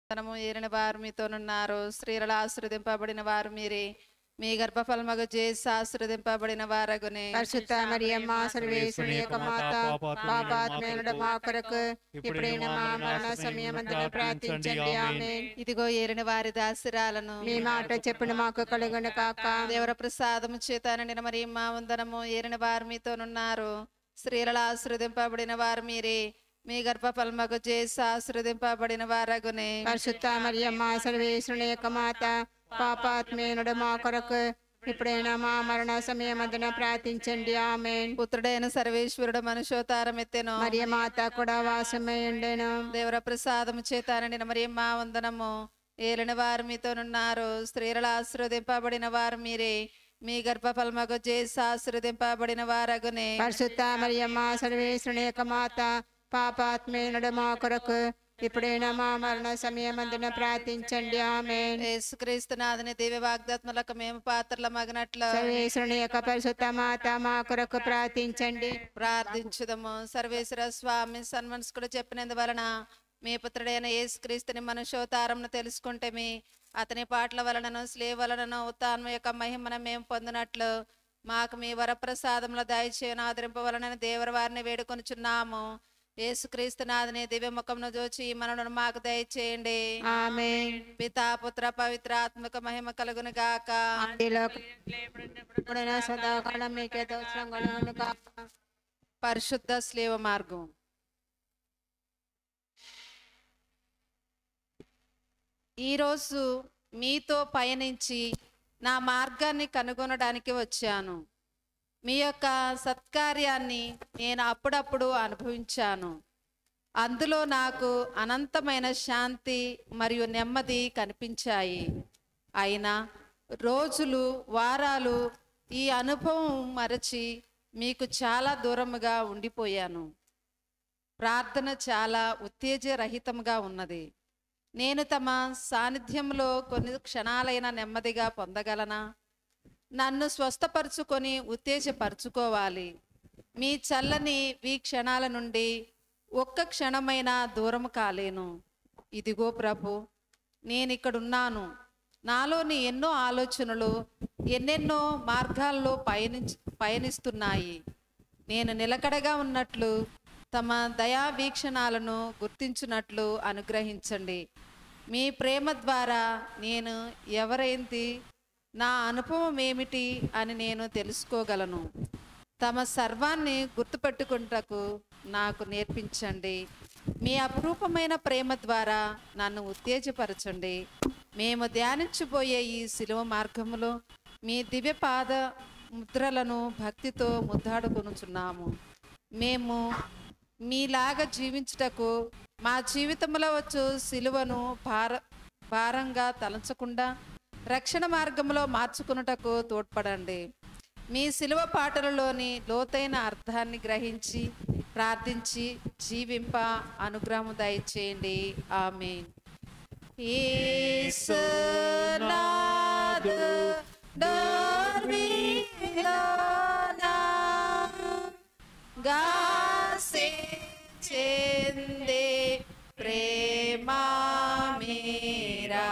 తనము ఏరిన వారు మీతోనున్నారు స్త్రీలలో ఆశ్రదింపబడిన వారు మీరే మీ గర్భఫలమగు చేసి ఆశ్రదింపబడిన వారగునే పరిశుద్ధ మరియమ్మ సర్వేశ్వరి యొక్క మాత పాపాత్మేనుడు మా కొరకు ఇప్పుడైనా మా మరణ సమయమందున ప్రార్థించండి ఆమె ఇదిగో ఏరిన వారి దాసిరాలను మీ మాట చెప్పున మాకు కలుగును కాక దేవర ప్రసాదము చేతాన నిన మరి మా వందనము ఏరిన వారు మీతోనున్నారు స్త్రీలలో ఆశ్రదింపబడిన వారు మీరే మీ గర్భఫలమగు చేసి ఆశ్రదింపబడిన వారగునే పరిశుద్ధ మరియమ్మ సర్వేశ్వరుని యొక్క మాత పాపాత్మేనుడు మా కొరకు ఇప్పుడైనా మా మరణ సమయమందున ప్రార్థించండి ఆమె పుత్రుడైన సర్వేశ్వరుడు మనుషోతారం ఎత్తెను మరియ మాత కూడా వాసమై ఉండెను దేవర ప్రసాదము చేతానని మరి మా వందనము ఏలిన వారు మీతోనున్నారు స్త్రీలలో ఆశ్రదింపబడిన వారు మీరే మీ గర్భఫలమగు చేసి ఆశ్రదింపబడిన వారగునే పరిశుద్ధ మరియమ్మ సర్వేశ్వరుని యొక్క మాత పాపాత్మేనుడు మా కొరకు ఇప్పుడైనా మా మరణ సమయమందున ప్రార్థించండి ఆమె యేసుక్రీస్తు నాథని దివ్య వాగ్దాత్మలకు మేము పాత్రల మగినట్లు సర్వేశ్వరుని యొక్క పరిశుద్ధ మాత మా కొరకు ప్రార్థించండి ప్రార్థించుదము సర్వేశ్వర స్వామి సన్మనస్కుడు చెప్పినందువలన మీ పుత్రుడైన యేసుక్రీస్తుని మనుషోతారంను తెలుసుకుంటే మీ అతని పాటల వలనను స్లే వలనను ఉత్తాన్మ యొక్క మహిమను మేము పొందినట్లు మాకు మీ వరప్రసాదముల దయచేయను ఆదరింపవలనని దేవర వారిని వేడుకొనుచున్నాము యేసుక్రీస్తు నాథని దివ్య ముఖమును జోచి ఈ మనను మాకు దయచేయండి ఆమె పితా పుత్ర పవిత్ర ఆత్మక మహిమ కలుగును గాక సదాకాలం మీకే దోషం కలుగును కాక పరిశుద్ధ స్లేవ మార్గం ఈరోజు మీతో పయనించి నా మార్గాన్ని కనుగొనడానికి వచ్చాను మీ యొక్క సత్కార్యాన్ని నేను అప్పుడప్పుడు అనుభవించాను అందులో నాకు అనంతమైన శాంతి మరియు నెమ్మది కనిపించాయి అయినా రోజులు వారాలు ఈ అనుభవం మరచి మీకు చాలా దూరముగా ఉండిపోయాను ప్రార్థన చాలా ఉత్తేజరహితంగా ఉన్నది నేను తమ సాన్నిధ్యంలో కొన్ని క్షణాలైన నెమ్మదిగా పొందగలనా నన్ను స్వస్థపరుచుకొని ఉత్తేజపరుచుకోవాలి మీ చల్లని వీక్షణాల నుండి ఒక్క క్షణమైనా దూరం కాలేను ఇదిగో ప్రభు నేను ఇక్కడున్నాను నాలోని ఎన్నో ఆలోచనలు ఎన్నెన్నో మార్గాల్లో పయనించ పయనిస్తున్నాయి నేను నిలకడగా ఉన్నట్లు తమ దయా వీక్షణాలను గుర్తించున్నట్లు అనుగ్రహించండి మీ ప్రేమ ద్వారా నేను ఎవరైంది నా అనుభవం ఏమిటి అని నేను తెలుసుకోగలను తమ సర్వాన్ని గుర్తుపెట్టుకుంటకు నాకు నేర్పించండి మీ అపురూపమైన ప్రేమ ద్వారా నన్ను ఉత్తేజపరచండి మేము ధ్యానించబోయే ఈ శిలువ మార్గములో మీ దివ్య పాద ముద్రలను భక్తితో ముద్దాడుకొనుచున్నాము మేము మీలాగా జీవించుటకు మా జీవితంలో వచ్చు సిలువను భార భారంగా తలంచకుండా రక్షణ మార్గంలో మార్చుకున్నటకు తోడ్పడండి మీ సిలువ పాటలలోని లోతైన అర్థాన్ని గ్రహించి ప్రార్థించి జీవింప అనుగ్రహం దయచేయండి ఆమె ఏసునాథు దర్విలోనా గాసే చెందే ప్రేమా మేరా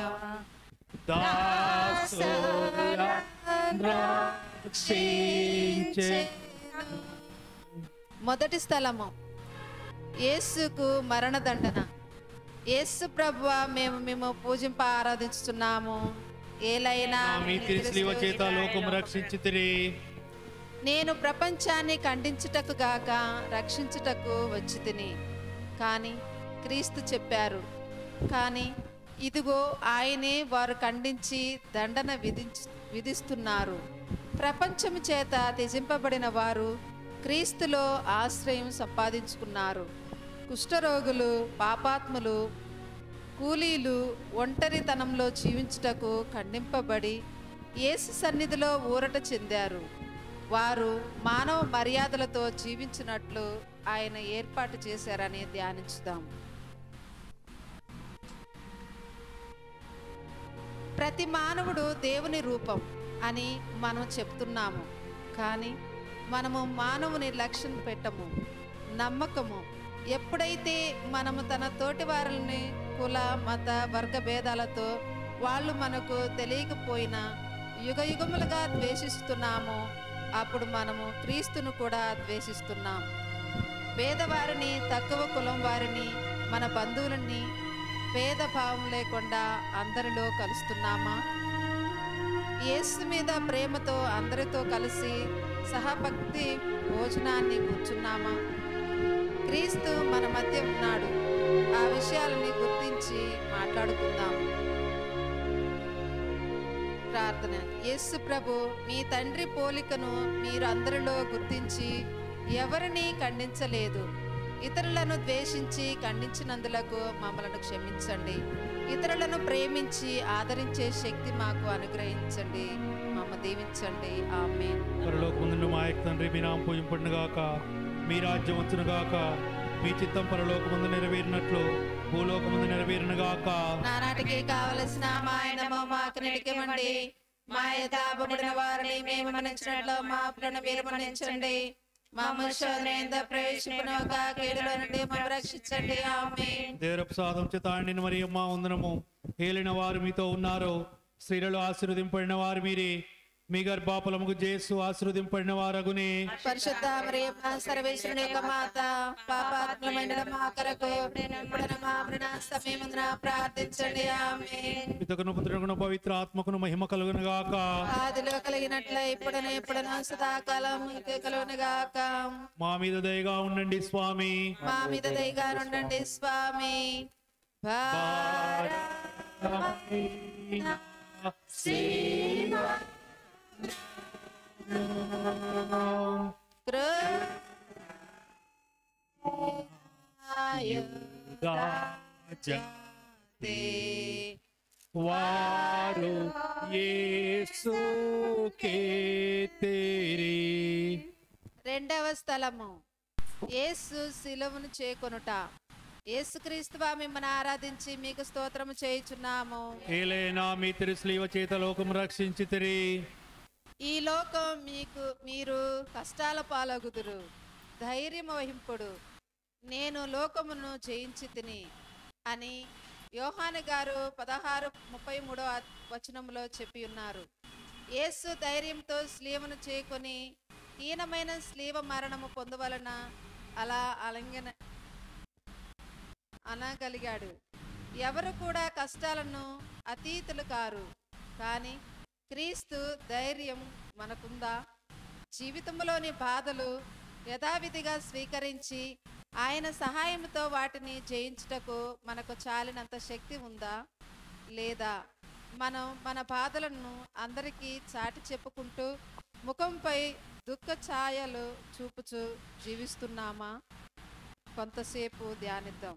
మొదటి స్థలము యేసుకు మరణదండన యేసు ప్రభువ మేము మేము పూజింప ఆరాధించుతున్నాము ఏలైనా మీ తిరిసిలివ చేత లోకం రక్షించితిరి నేను ప్రపంచాన్ని ఖండించుటకు గాక రక్షించుటకు వచ్చి తిని కానీ క్రీస్తు చెప్పారు కానీ ఇదిగో ఆయనే వారు ఖండించి దండన విధించు విధిస్తున్నారు ప్రపంచము చేత త్యజింపబడిన వారు క్రీస్తులో ఆశ్రయం సంపాదించుకున్నారు కుష్ఠరోగులు పాపాత్ములు కూలీలు ఒంటరితనంలో జీవించుటకు ఖండింపబడి యేసు సన్నిధిలో ఊరట చెందారు వారు మానవ మర్యాదలతో జీవించినట్లు ఆయన ఏర్పాటు చేశారని ధ్యానించుదాం ప్రతి మానవుడు దేవుని రూపం అని మనం చెప్తున్నాము కానీ మనము మానవుని లక్ష్యం పెట్టము నమ్మకము ఎప్పుడైతే మనము తన తోటి వారిని కుల మత వర్గ భేదాలతో వాళ్ళు మనకు తెలియకపోయినా యుగ యుగములుగా ద్వేషిస్తున్నామో అప్పుడు మనము క్రీస్తును కూడా ద్వేషిస్తున్నాం పేదవారిని తక్కువ కులం వారిని మన బంధువులని భేదభావం లేకుండా అందరిలో కలుస్తున్నామా యేసు మీద ప్రేమతో అందరితో కలిసి సహభక్తి భోజనాన్ని కూర్చున్నామా క్రీస్తు మన మధ్య ఉన్నాడు ఆ విషయాలని గుర్తించి మాట్లాడుకుందాం ప్రార్థన యేసు ప్రభు మీ తండ్రి పోలికను మీరు అందరిలో గుర్తించి ఎవరిని ఖండించలేదు ఇతరులను ద్వేషించి ఖండించినందులకు మమ్మలను క్షమించండి ఇతరులను ప్రేమించి ఆదరించే శక్తి మాకు అనుగ్రహించండి మమ్మ దీవించండి ఆమెన్ పరలోకముందు మా యొక్క తండ్రి మీ నామం పూజింపడును గాక మీ రాజ్యం వచ్చును గాక మీ చిత్తం పరలోకముందు నెరవేరినట్లు భూలోకముందు నెరవేరును గాక నానాటికి కావలసిన మా ఆయనము మాకు నిడికివ్వండి మా యథాపడిన వారిని మేము మన్నించినట్లు మా అప్పులను మీరు మన్నించండి మా శోధన ప్రవేశింపును కీడుల నుండి మేము రక్షించండి ఆమె దేవరప్రసాదం చేత అండిన మరి అమ్మ వందనము ఏలిన వారు మీతో ఉన్నారు స్త్రీలలో ఆశీర్వదింపడిన వారు మీరే మీ గర్భాపలముకు జేసు ఆశీర్వదింపడిన వారగునే పరిశుద్ధ మరియమ్మ సర్వేశ్వరుని యొక్క మాత పాపాత్మమైన మా కొరకు ఇప్పుడు మా మరణ సమయమున ప్రార్థించండి ఆమె పితకును పుత్రుకును పవిత్ర ఆత్మకును మహిమ కలుగును గాక ఆదిలో కలిగినట్ల ఇప్పుడును ఇప్పుడును సదాకాలం కలుగును గాక మా మీద దయగా ఉండండి స్వామి మా మీద దయగా ఉండండి స్వామి భారత కృపయాయతే. వారు యేసుకే తేరి రెండవ స్థలము యేసు శిలువను చేకొనుట యేసుక్రీస్తువా మిమ్మల్ని ఆరాధించి మీకు స్తోత్రము చేయుచున్నాము ఏలైనా మీ తిరుస్లీవ చేత లోకం రక్షించితిరి ఈ లోకం మీకు మీరు కష్టాల పాలగుదురు ధైర్యం వహింపుడు నేను లోకమును జయించి తిని అని యోహాను గారు పదహారు ముప్పై మూడో వచనంలో చెప్పి ఉన్నారు యేసు ధైర్యంతో స్లీవను చేకొని హీనమైన స్లీవ మరణము పొందవలన అలా అలంగన అనగలిగాడు ఎవరు కూడా కష్టాలను అతీతులు కారు కానీ క్రీస్తు ధైర్యం మనకుందా జీవితంలోని బాధలు యథావిధిగా స్వీకరించి ఆయన సహాయంతో వాటిని జయించుటకు మనకు చాలినంత శక్తి ఉందా లేదా మనం మన బాధలను అందరికీ చాటి చెప్పుకుంటూ ముఖంపై దుఃఖ ఛాయలు చూపుచూ జీవిస్తున్నామా కొంతసేపు ధ్యానిద్దాం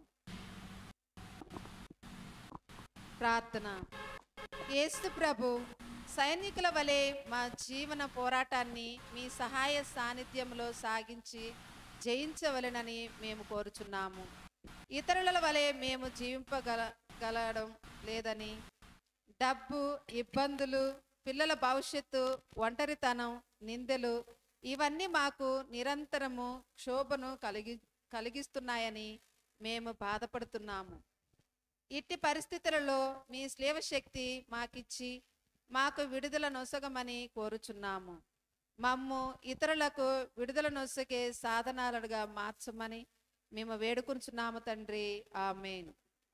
ప్రార్థన యేసు ప్రభు సైనికుల వలె మా జీవన పోరాటాన్ని మీ సహాయ సాన్నిధ్యంలో సాగించి జయించవలెనని మేము కోరుచున్నాము ఇతరుల వలె మేము జీవింపగల గలడం లేదని డబ్బు ఇబ్బందులు పిల్లల భవిష్యత్తు ఒంటరితనం నిందెలు ఇవన్నీ మాకు నిరంతరము క్షోభను కలిగి కలిగిస్తున్నాయని మేము బాధపడుతున్నాము ఇట్టి పరిస్థితులలో మీ స్లేవ శక్తి మాకిచ్చి మాకు విడుదల నొసగమని కోరుచున్నాము మమ్ము ఇతరులకు విడుదల నొసగే సాధనాలుగా మార్చమని మేము వేడుకుంటున్నాము తండ్రి ఆమెన్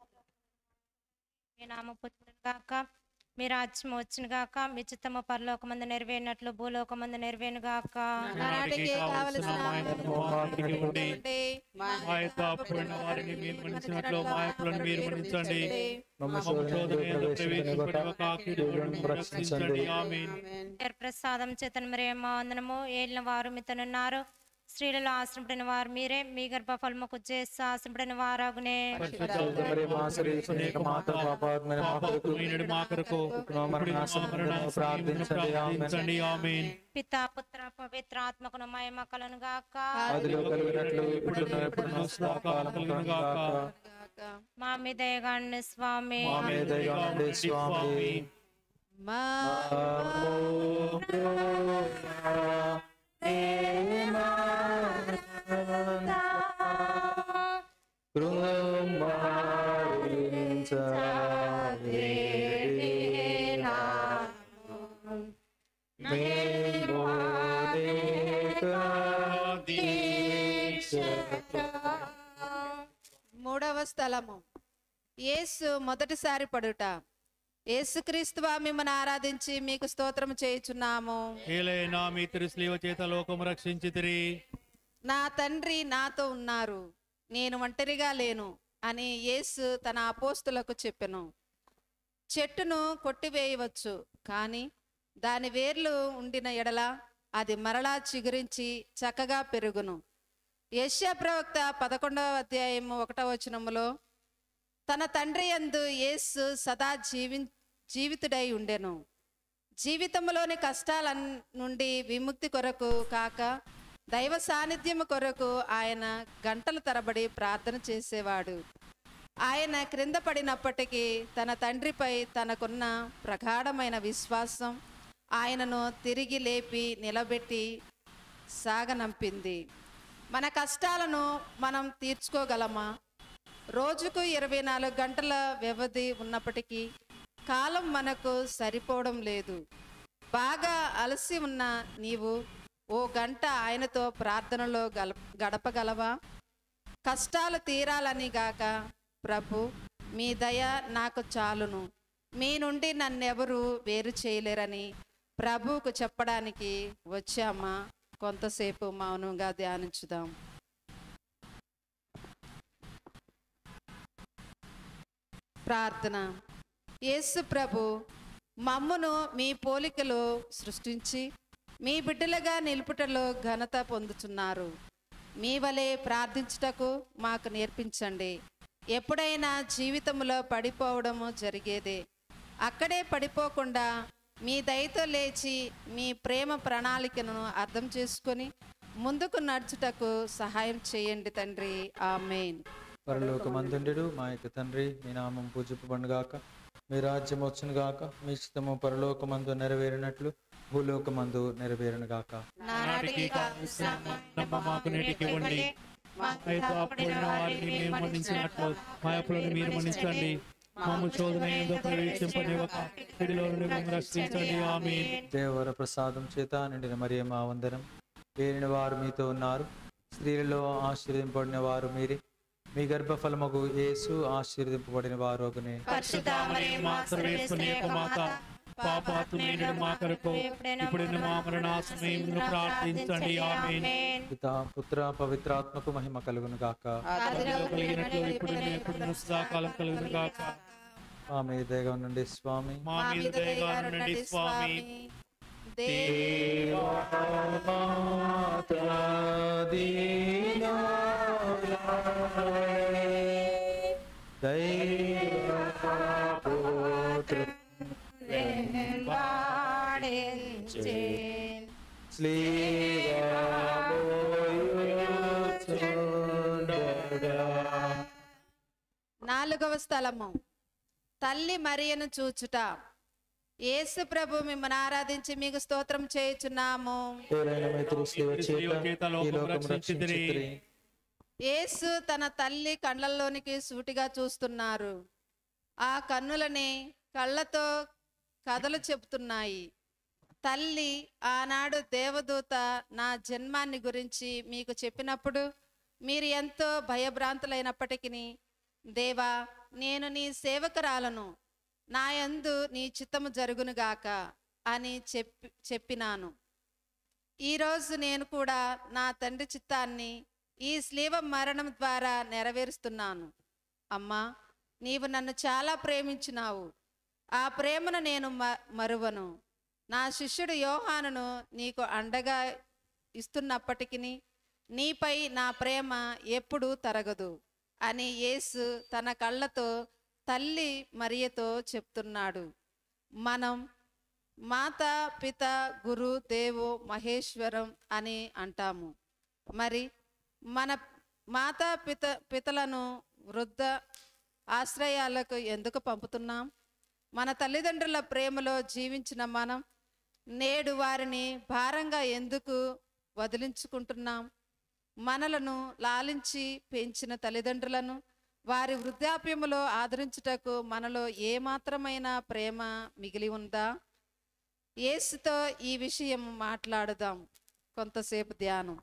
మీ నామ గాక మీ రాజ్యం వచ్చును గాక మీ చిత్తము పరలోకమందు నెరవేరినట్లు భూలోకమందు నెరవేరును గాక నానాటికి కావలసిన ఆహారము మాకు ఇవ్వండి. ఇవ్వండి. మా యొక్క అప్పుడున్న వారిని మీరు మన్నించినట్లు మా అప్పులను మీరు మన్నించండి మమ్మ శోధన యందు ప్రవేశింపనివ్వక కీడుల నుండి రక్షించండి ఆమేన్ ప్రసాదం చేతన మరేమ వందనము ఏలిన వారు మితనున్నారు స్త్రీలలో ఆశ్రమపడిన వారు మీరే మీ గర్భఫలముకు చేసి ఆశ్రమపడిన వారాగునే పాపకుని మా కొరకు ఇప్పుడు మా ప్రార్థించండి ప్రార్థించండి ఆమేన్ పిత పుత్ర పవిత్ర ఆత్మకును మహిమ కలను గాక ఆదిలో కలిగినట్లు ఇప్పుడు ఎప్పుడు సదాకాలం కలుగును గాక గాక. మా మీద దయగాండి స్వామి మా మీద దయగా ఉండండి స్వామి మా కుమారి మూడవ స్థలము యేసు మొదటిసారి పడుట యేసుక్రీస్తువా మిమ్మల్ని ఆరాధించి మీకు స్తోత్రం చేయుచున్నాము ఏలైనా మీ తిరుస్లీవ చేత లోకము రక్షించితిరి నా తండ్రి నాతో ఉన్నారు నేను ఒంటరిగా లేను అని యేసు తన అపోస్తులకు చెప్పెను చెట్టును కొట్టివేయవచ్చు కానీ దాని వేర్లు ఉండిన ఎడల అది మరలా చిగురించి చక్కగా పెరుగును యెషయా ప్రవక్త పదకొండవ అధ్యాయము ఒకటవ వచనములో తన తండ్రి యందు యేసు సదా జీవి జీవితుడై ఉండెను జీవితంలోని కష్టాల నుండి విముక్తి కొరకు కాక దైవ సాన్నిధ్యము కొరకు ఆయన గంటల తరబడి ప్రార్థన చేసేవాడు ఆయన క్రింద పడినప్పటికీ తన తండ్రిపై తనకున్న ప్రగాఢమైన విశ్వాసం ఆయనను తిరిగి లేపి నిలబెట్టి సాగనంపింది మన కష్టాలను మనం తీర్చుకోగలమా రోజుకు ఇరవై నాలుగు గంటల వ్యవధి ఉన్నప్పటికీ కాలం మనకు సరిపోవడం లేదు బాగా అలసి ఉన్న నీవు ఓ గంట ఆయనతో ప్రార్థనలో గల గడపగలవా కష్టాలు తీరాలని గాక ప్రభు మీ దయ నాకు చాలును మీ నుండి నన్నెవరు వేరు చేయలేరని ప్రభువుకు చెప్పడానికి వచ్చామా కొంతసేపు మౌనంగా ధ్యానించుదాం ప్రార్థన యేసు ప్రభు మమ్మును మీ పోలికలో సృష్టించి మీ బిడ్డలుగా నిలుపుటలో ఘనత పొందుతున్నారు మీ వలె ప్రార్థించుటకు మాకు నేర్పించండి ఎప్పుడైనా జీవితంలో పడిపోవడము జరిగేదే అక్కడే పడిపోకుండా మీ దయతో లేచి మీ ప్రేమ ప్రణాళికను అర్థం చేసుకొని ముందుకు నడుచుటకు సహాయం చేయండి తండ్రి ఆమెన్ పరలోకమందుండెడు మా యొక్క తండ్రి మీ నామం పూజింపబడుగాక మీ రాజ్యం వచ్చును గాక మీ ఇష్టము పరలోకమందు నెరవేరినట్లు భూలోకమందు నెరవేరును గాక నానాటికి నమ్మ మాకు నేటికి ఇవ్వండి అయితే అప్పుడైన వారిని మేము మన్నించినట్లు మా అప్పులను మీరు మన్నించండి మాము శోధన ఏందో ప్రవేశింపనివ్వక పిడిలో నుండి మేము రక్షించండి ఆమె దేవర ప్రసాదం చేత నిండిన మరియ మా వందనం ఏలిన వారు మీతో ఉన్నారు స్త్రీలలో ఆశీర్వదింపబడిన వారు మీరే మీ గర్భఫలమగు యేసు ఆశీర్వదింపబడిన వారు అగునే మా సర్వేశ్వని యొక్క మాత పాపాత్మైన మా కొరకు ఇప్పుడు మా మరణ సమయంలో ప్రార్థించండి ఆమె పిత పుత్ర పవిత్రాత్మకు మహిమ కలుగును గాక కలిగినట్లు ఇప్పుడు ఎప్పుడు సదాకాలం కలుగును గాక మా మీద దయగా నుండి స్వామి మా మీద దయగా ఉండండి స్వామి నాలుగవ స్థలము తల్లి మరియను చూచుట యేసు ప్రభు మిమ్మల్ని ఆరాధించి మీకు స్తోత్రం చేయుచున్నాము ఎవరైనా మైత్రి శ్రీ చేత ఈ లోకం రక్షించితిరి యేసు తన తల్లి కళ్ళల్లోనికి సూటిగా చూస్తున్నారు ఆ కన్నులని కళ్ళతో కథలు చెబుతున్నాయి తల్లి ఆనాడు దేవదూత నా జన్మాన్ని గురించి మీకు చెప్పినప్పుడు మీరు ఎంతో భయభ్రాంతులైనప్పటికీ దేవా నేను నీ సేవకురాలను నా యందు నీ చిత్తము జరుగునుగాక అని చెప్పి చెప్పినాను ఈరోజు నేను కూడా నా తండ్రి చిత్తాన్ని ఈ స్లీవ మరణం ద్వారా నెరవేరుస్తున్నాను అమ్మా నీవు నన్ను చాలా ప్రేమించినావు ఆ ప్రేమను నేను మ- మరువను నా శిష్యుడు యోహానును నీకు అండగా ఇస్తున్నప్పటికీ నీపై నా ప్రేమ ఎప్పుడూ తరగదు అని యేసు తన కళ్ళతో తల్లి మరియతో చెప్తున్నాడు మనం మాత పిత గురు దేవో మహేశ్వరం అని అంటాము మరి మన మాతా పిత పితలను వృద్ధ ఆశ్రయాలకు ఎందుకు పంపుతున్నాం మన తల్లిదండ్రుల ప్రేమలో జీవించిన మనం నేడు వారిని భారంగా ఎందుకు వదిలించుకుంటున్నాం మనలను లాలించి పెంచిన తల్లిదండ్రులను వారి వృద్ధాప్యములో ఆదరించుటకు మనలో ఏమాత్రమైన ప్రేమ మిగిలి ఉందా యేసుతో ఈ విషయం మాట్లాడుదాం కొంతసేపు ధ్యానం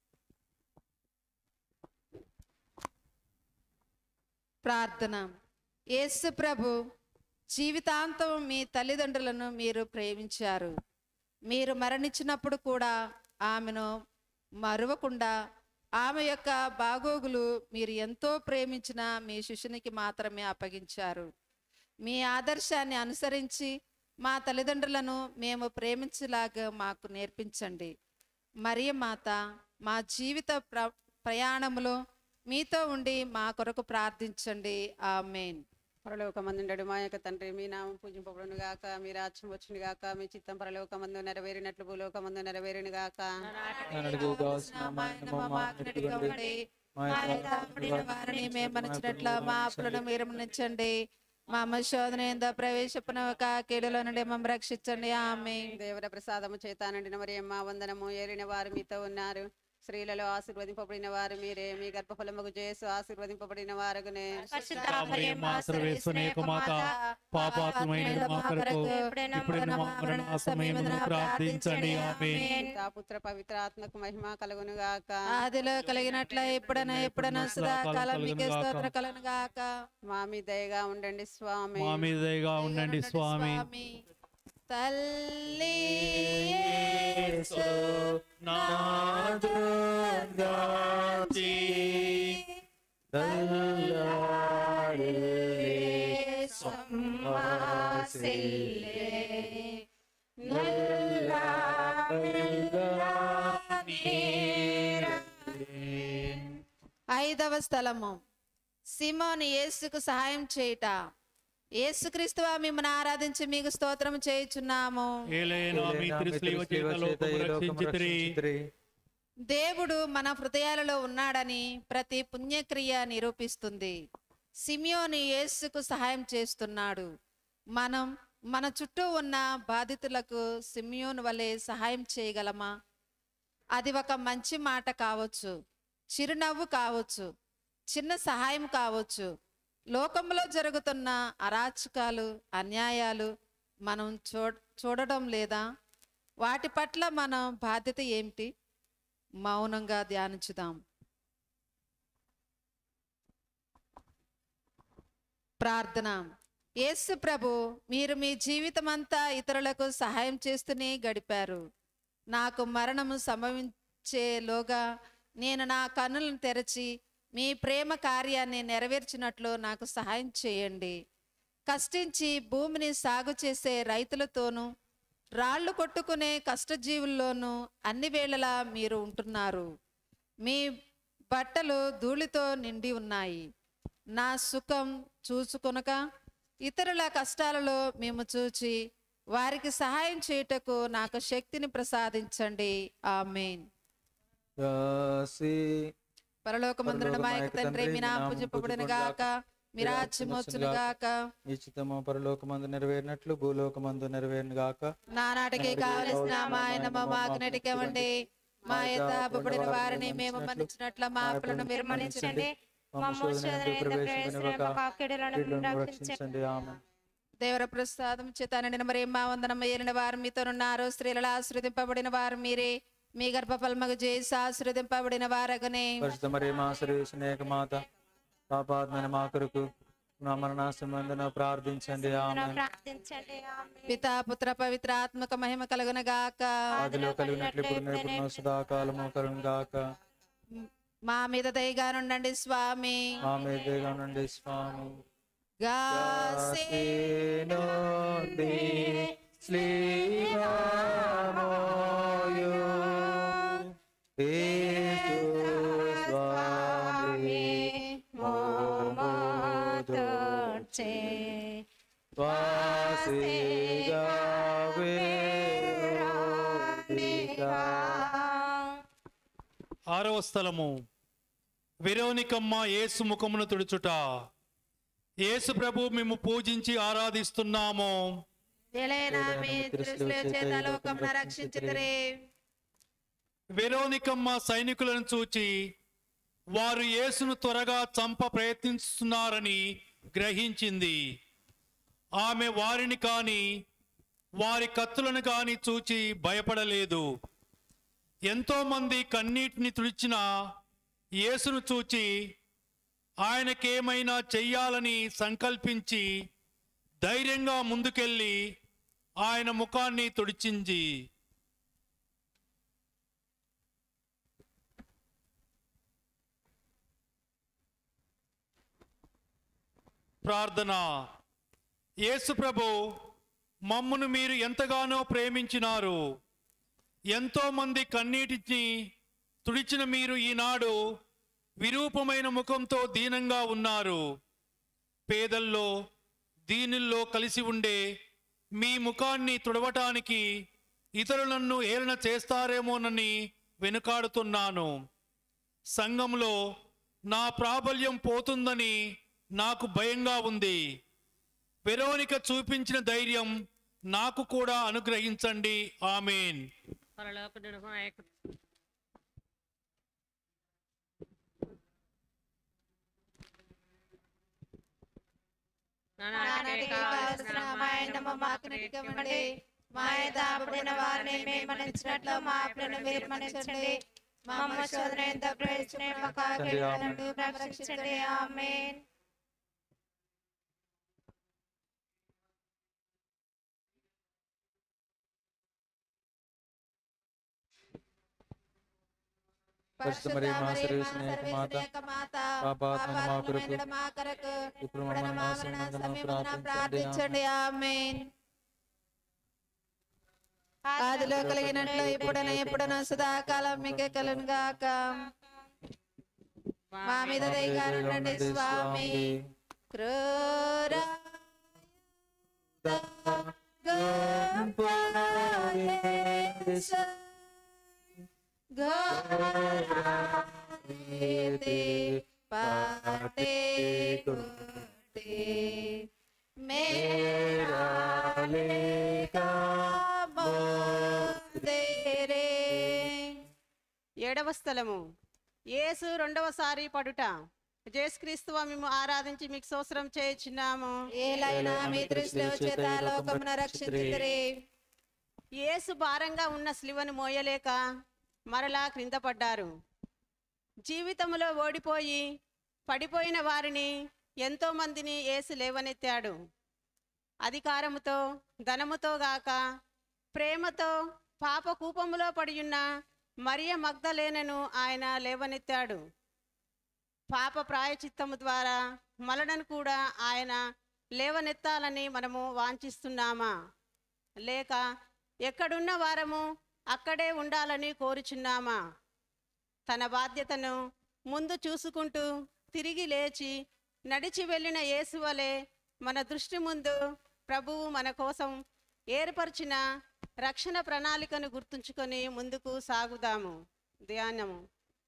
ప్రార్థన యేసు ప్రభు జీవితాంతం మీ తల్లిదండ్రులను మీరు ప్రేమించారు మీరు మరణించినప్పుడు కూడా ఆమెను మరువకుండా ఆమె యొక్క బాగోగులు మీరు ఎంతో ప్రేమించిన మీ శిష్యునికి మాత్రమే అప్పగించారు మీ ఆదర్శాన్ని అనుసరించి మా తల్లిదండ్రులను మేము ప్రేమించేలాగా మాకు నేర్పించండి మరియ మాత మా జీవిత ప్ర ప్రయాణములో మీతో ఉండి మా కొరకు ప్రార్థించండి ఆమెన్ పరలోకమందుండడు మా యొక్క తండ్రి మీ నామం పూజింపబడును గాక మీ రాజ్యం వచ్చును గాక మీ చిత్తం పరలోకమందు నెరవేరినట్లు భూలోకమందు నెరవేరును గాక నాన్నకు కావాల్సిన మా అన్నము మా అన్నిటికంటే ఇవ్వండి. మా మా యొక్క యొక్క అప్పుడైన వారిని మేము మన్నించినట్ల మా అప్పులను మీరు మన్నించండి మా అమ్మ శోధన ఏందో ప్రవేశపున ఒక కీడులో నుండి మమ్మల్ని రక్షించండి ఆమె దేవర ప్రసాదము చేతానండిన మరి అమ్మ వందనము ఏలిన వారు మీతో ఉన్నారు స్త్రీలలో ఆశీర్వదింపబడిన వారు మీరే మీ గర్భఫలముకు చేసు ఆశీర్వదింపబడిన వారుగునే పరిశుద్ధ మరియమ్మ సర్వేశ్వని యొక్క మాత పాపాత్మైన మా కొరకు ఇప్పుడైనా మా మరణ సమయమున ప్రార్థించండి ఆమె పితా, పుత్ర పవిత్ర ఆత్మకు మహిమ కలుగును గాక ఆదిలో కలిగినట్ల ఎప్పుడైనా ఎప్పుడైనా సదాకాలం మీకే స్తోత్ర కలను గాక మా మీ దయగా ఉండండి స్వామి మా మీద దయగా ఉండండి స్వామి తల్లి ఐదవ స్థలము సిమోని యేసుకు సహాయం చేయుట యేసుక్రీస్తువా మిమ్మల్ని ఆరాధించి మీకు స్తోత్రం చేయుచున్నాము ఏలైనా మీ తిరుస్లీవ చేత లోకము రక్షించితిరి దేవుడు మన హృదయాలలో ఉన్నాడని ప్రతి పుణ్యక్రియ నిరూపిస్తుంది సిమియోని యేసుకు సహాయం చేస్తున్నాడు మనం మన చుట్టూ ఉన్న బాధితులకు సిమియోన్ వలె సహాయం చేయగలమా అది ఒక మంచి మాట కావచ్చు చిరునవ్వు కావచ్చు చిన్న సహాయం కావచ్చు లోకంలో జరుగుతున్న అరాచకాలు అన్యాయాలు మనం చూ చూడడం లేదా వాటి పట్ల మన బాధ్యత ఏమిటి మౌనంగా ధ్యానించుదాం ప్రార్థన యేసు ప్రభు మీరు మీ జీవితమంతా ఇతరులకు సహాయం చేస్తూనే గడిపారు నాకు మరణము సంభవించేలోగా నేను నా కన్నులను తెరచి మీ ప్రేమ కార్యాన్ని నెరవేర్చినట్లు నాకు సహాయం చేయండి కష్టించి భూమిని సాగు చేసే రైతులతోనూ రాళ్ళు కొట్టుకునే కష్టజీవుల్లోనూ అన్ని వేళలా మీరు ఉంటున్నారు మీ బట్టలు ధూళితో నిండి ఉన్నాయి నా సుఖం చూసుకొనక ఇతరుల కష్టాలలో మేము చూచి వారికి సహాయం చేయుటకు నాకు శక్తిని ప్రసాదించండి ఆమెన్ రాసి పరలోకమందున మా యొక్క తండ్రి మీ నామం పూజింపబడిన గాక మీ రాజ్యం వచ్చును గాక ఈ చిత్తము పరలోకమందు నెరవేరినట్లు భూలోకమందు నెరవేరును గాక నానాటికి కావలసిన మా ఆయన మా మాకు నెటికేవండి మా యొక్క అబ్బబడిన వారిని మేము మన్నించినట్ల మా అప్పులను మీరు మన్నించండి మా రక్షించండి ఆమె దేవర ప్రసాదం చేతానండిన మరి మా వందనం ఏలిన వారు మీతో ఉన్నారు స్త్రీలలో ఆశ్రదింపబడిన వారు మీరే మీ గర్భఫలమగు చేసి ఆశ్రదింపబడిన వారగనే పరిశుద్ధ మరి మా సర్వేశ్వనేక మాత పాపాత్మైన మా కొరకు నా మరణాసంబంధన ప్రార్థించండి ఆమె ప్రార్థించండి ఆమె పితా పుత్ర పవిత్ర ఆత్మక మహిమ కలుగున గాక ఆదిలో కలిగినట్లు ఇప్పుడు నేర్పున్న సదాకాలము కరుణ గాక మా మీద దయగా నుండండి స్వామి ఆమె నుండి స్వామి గాసే Gasinodi slivamою, Iisus Swami, మోమోతోడ్చే Vasiga Verodika. ఆరవ స్థలము విరోనికమ్మ యేసు ముఖమును తుడుచుట యేసు ప్రభు మేము పూజించి ఆరాధిస్తున్నాము ఎలైనా మీ దృష్టిలో చేత లోకమున రక్షించుతరే వెరోనికమ్మ సైనికులను చూచి వారు యేసును త్వరగా చంప ప్రయత్నిస్తున్నారని గ్రహించింది ఆమె వారిని కాని వారి కత్తులను కాని చూచి భయపడలేదు ఎంతో మంది కన్నీటిని తుడిచిన యేసును చూచి ఆయనకేమైనా చెయ్యాలని సంకల్పించి ధైర్యంగా ముందుకెళ్ళి ఆయన ముఖాన్ని తుడిచింది ప్రార్థన యేసు ప్రభు మమ్మును మీరు ఎంతగానో ప్రేమించినారు ఎంతో మంది కన్నీటిని తుడిచిన మీరు ఈనాడు విరూపమైన ముఖంతో దీనంగా ఉన్నారు పేదల్లో దీనుల్లో కలిసి ఉండే మీ ముఖాన్ని తుడవటానికి ఇతరులను ఏలన చేస్తారేమోనని వెనుకాడుతున్నాను సంఘంలో నా ప్రాబల్యం పోతుందని నాకు భయంగా ఉంది వెరోనిక చూపించిన ధైర్యం నాకు కూడా అనుగ్రహించండి ఆమెన్ పరలోకమున మా యొక్క నానాటికి కావలసిన మాయనము మాకు నిత్యమండి మాయదాపుడిన వారిని మేము మన్నించినట్లు మా అప్పులను మీరు మన్నించండి మమ్మ శోధన ఎంత ప్రయోజనం రక్షించండి ఆమేన్ పరిశుద్ధ మరియ మా సర్వేశ్వరుని యొక్క మాత, పాపాత్మను మా కొరకు, మా కొరకు ఇప్పుడు మా మరణ సమయమందున ప్రార్థించండి. ప్రార్థించండి ఆమేన్ ఆదిలో కలిగినట్లు ఇప్పుడన ఎప్పుడన సదాకాలం మీకే కలను గాక మా మీద దయగా ఉండండి స్వామి క్రూర పాటే కుటే మేరా లేకా మోదేరే ఏడవ స్థలము యేసు రెండవసారి పడుట జేసుక్రీస్తు మేము ఆరాధించి మీకు సోసరం చేయించున్నాము ఏలైనా మీ దృష్టిలో చేత లోకమున రక్షించుదురే యేసు భారంగా ఉన్న స్లివను మోయలేక మరలా క్రింద పడ్డారు జీవితంలో ఓడిపోయి పడిపోయిన వారిని ఎంతో మందిని యేసు లేవనెత్తాడు అధికారముతో ధనముతో గాక ప్రేమతో పాప కూపములో పడియున్న మరియ మగ్ధలేనను ఆయన లేవనెత్తాడు పాప ప్రాయచిత్తము ద్వారా మలనను కూడా ఆయన లేవనెత్తాలని మనము వాంఛిస్తున్నామా లేక ఎక్కడున్న వారము అక్కడే ఉండాలని కోరుచున్నామా తన బాధ్యతను ముందు చూసుకుంటూ తిరిగి లేచి నడిచి వెళ్ళిన యేసు వలె మన దృష్టి ముందు ప్రభువు మన కోసం ఏర్పరిచిన రక్షణ ప్రణాళికను గుర్తుంచుకొని ముందుకు సాగుదాము ధ్యానము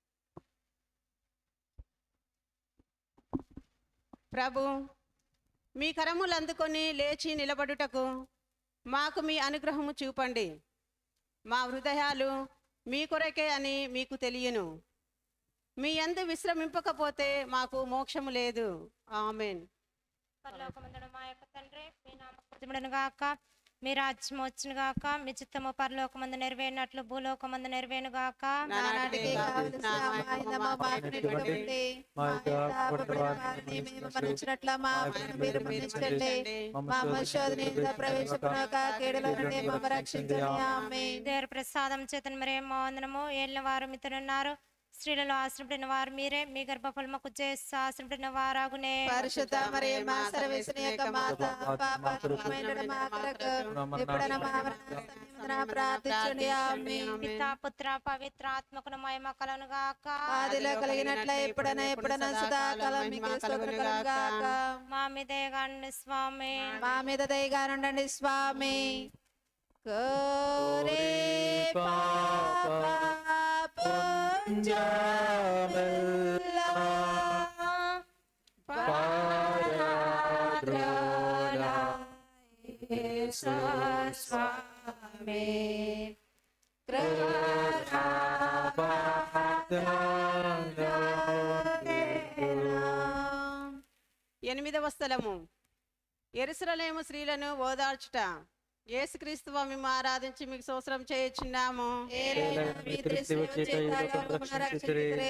ప్రభు మీ కరములు అందుకొని లేచి నిలబడుటకు మాకు మీ అనుగ్రహము చూపండి మా హృదయాలు మీ కొరకే అని మీకు తెలియను మీ యందు విశ్రమింపకపోతే మాకు మోక్షము లేదు ఆమెన్ పరలోకమందున మా యొక్క తండ్రి మీ నామకృతముడను గాక మీ రాజ్యం వచ్చును గాక మీ చిత్తము పరలోకమందు నెరవేరినట్లు భూలోకమందు నెరవేరును గాక నానాటికి కావలసిన ఆయుధము మాకు నిలువబెట్టి, మా యొక్క పాపముల వారిని మేము మన్నించినట్ల మా అప్పులను మీరు మన్నించండి మా శోధన ప్రవేశపునక కీడుల నుండి మమ్మ రక్షించండి ఆమేన్ దేవుని ప్రసాదం చేతను మరేమో వందనము ఏళ్ళ వారు మిత్రులున్నారు స్త్రీలలో ఆశ్రపడిన వారు మీరే మీ గర్భఫలముకు చేసి ఆశ్రపడిన వారాగునే పరిశుద్ధ మరియమ్మ సర్వేశ్వని యొక్క మాత పాపమైన మా కొరకు ఎప్పుడైనా మా మరణ సమయమున ప్రార్థించండి ఆమేన్ పితా పుత్ర పవిత్ర ఆత్మకును మహిమ కలను గాక ఆదిలో కలిగినట్ల ఎప్పుడైనా ఎప్పుడైనా సదాకాలం మీకు స్తోత్రం కలుగుగాక మా మీద దయగాండి స్వామి మా మీద దయగా నుండండి స్వామి కోరే స్వామి కృపా ఎనిమిదవ స్థలము ఎరుసలేము స్త్రీలను ఓదార్చుట యేసుక్రీస్తు మేము ఆరాధించి మీకు సోసరం చేయుచున్నాము ఏలైనా మీ దృష్టిలో చేత లోకమును రక్షించుదురే.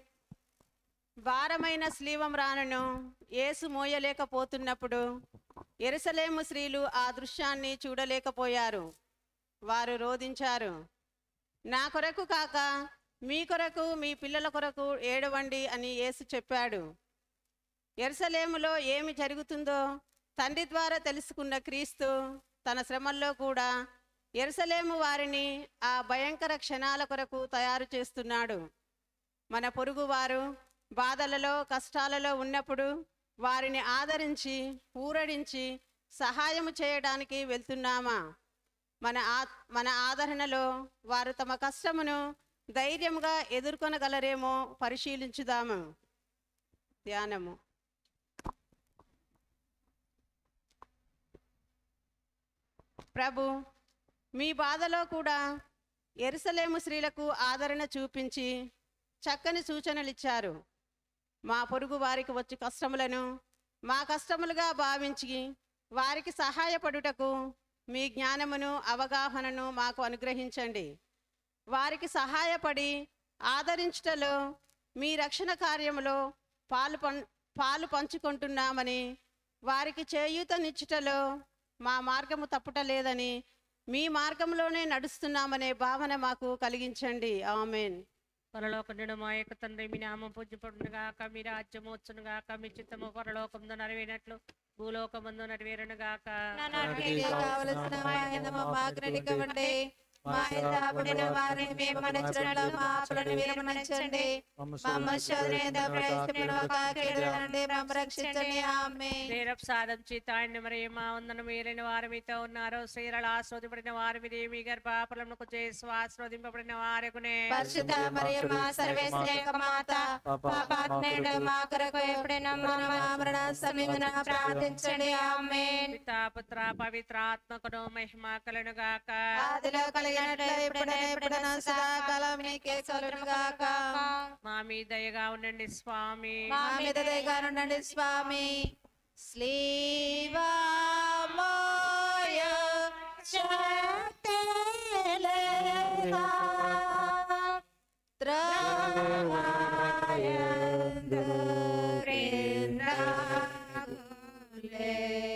భారమైన స్లీవం రానను యేసు మోయలేకపోతున్నప్పుడు ఎరుసలేము స్త్రీలు ఆ దృశ్యాన్ని చూడలేకపోయారు వారు రోధించారు నా కొరకు కాక మీ కొరకు మీ పిల్లల కొరకు ఏడవండి అని యేసు చెప్పాడు ఎరుసలేములో ఏమి జరుగుతుందో తండ్రి ద్వారా తెలుసుకున్న క్రీస్తు తన శ్రమల్లో కూడా ఎరుసలేము వారిని ఆ భయంకర క్షణాల కొరకు తయారు చేస్తున్నాడు మన పొరుగువారు బాధలలో కష్టాలలో ఉన్నప్పుడు వారిని ఆదరించి ఊరడించి సహాయము చేయడానికి వెళ్తున్నామా మన ఆ మన ఆదరణలో వారు తమ కష్టమును ధైర్యంగా ఎదుర్కొనగలరేమో పరిశీలించుదాము ధ్యానము ప్రభు మీ బాధలో కూడా ఎరుసలేము స్త్రీలకు ఆదరణ చూపించి చక్కని సూచనలు ఇచ్చారు మా పొరుగు వారికి వచ్చి కష్టములను మా కష్టములుగా భావించి వారికి సహాయపడుటకు మీ జ్ఞానమును అవగాహనను మాకు అనుగ్రహించండి వారికి సహాయపడి ఆదరించుటలో మీ రక్షణ కార్యములో పాలు పం పాలు పంచుకుంటున్నామని వారికి చేయూతనిచ్చుటలో మా మార్గము తప్పుటలేదని మీ మార్గంలోనే నడుస్తున్నామనే భావన మాకు కలిగించండి ఆమెన్ పరలోకనుడు మా యొక్క తండ్రి మీ నామం పూజ్యపడునుగాక మీ రాజ్యం వచ్చునుగాక మీ చిత్తము పరలోకముందు నెరవేరినట్లు భూలోకమందు నెరవేరునుగాక నానాటికి కావలసిన ఆయన మా మాగ్రనికవండి మా యథాపడిన వారిని మేము మన్నించినట్లు మా అప్పులను మీరు మన్నించండి మమ్మ శోధన ప్రవేశపెట్టక కీడుల నుండి మమ్మ రక్షించండి ఆమేన్ రేరపు సాధం చేత ఆయన మరి మా వందన మీరైన వారు మీతో ఉన్నారు శ్రీరళ ఆస్వాదింపడిన వారు మీరే మీ గర్భాపలమునకు చేసి ఆస్వాదింపబడిన వారకునే పరిశుద్ధ మరియమ్మ సర్వేశ్వర మాత పాపాత్మేయుడు మా కొరకు ఎప్పుడైనా మా మరణ సమయమున ప్రార్థించండి ఆమేన్ పితా పుత్ర పవిత్ర ఆత్మకును మహిమ కలునుగాక ఆదిలో కలిగినట్లు ఎప్పుడైనా ఎప్పుడైనా సదాకాలం మీకే సలుగాక మా మీ దయగా ఉండండి స్వామి మా మీద దయగా ఉండండి స్వామి శ్లీవామోయ శక్తిలేవా త్రాయందు ప్రేరణాకులే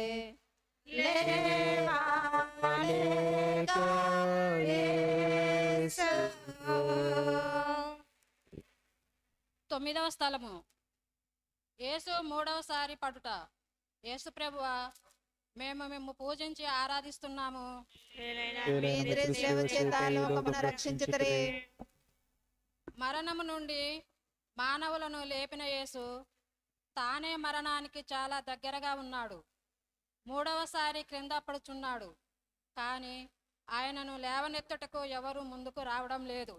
తొమ్మిదవ స్థలము యేసు మూడవసారి పడుట యేసు ప్రభువ మేము మేము పూజించి ఆరాధిస్తున్నాము మీ దృశ్యము చేత లోకమును రక్షించుతరే మరణము నుండి మానవులను లేపిన యేసు తానే మరణానికి చాలా దగ్గరగా ఉన్నాడు మూడవసారి క్రింద పడుచున్నాడు కానీ ఆయనను లేవనెత్తుటకు ఎవరు ముందుకు రావడం లేదు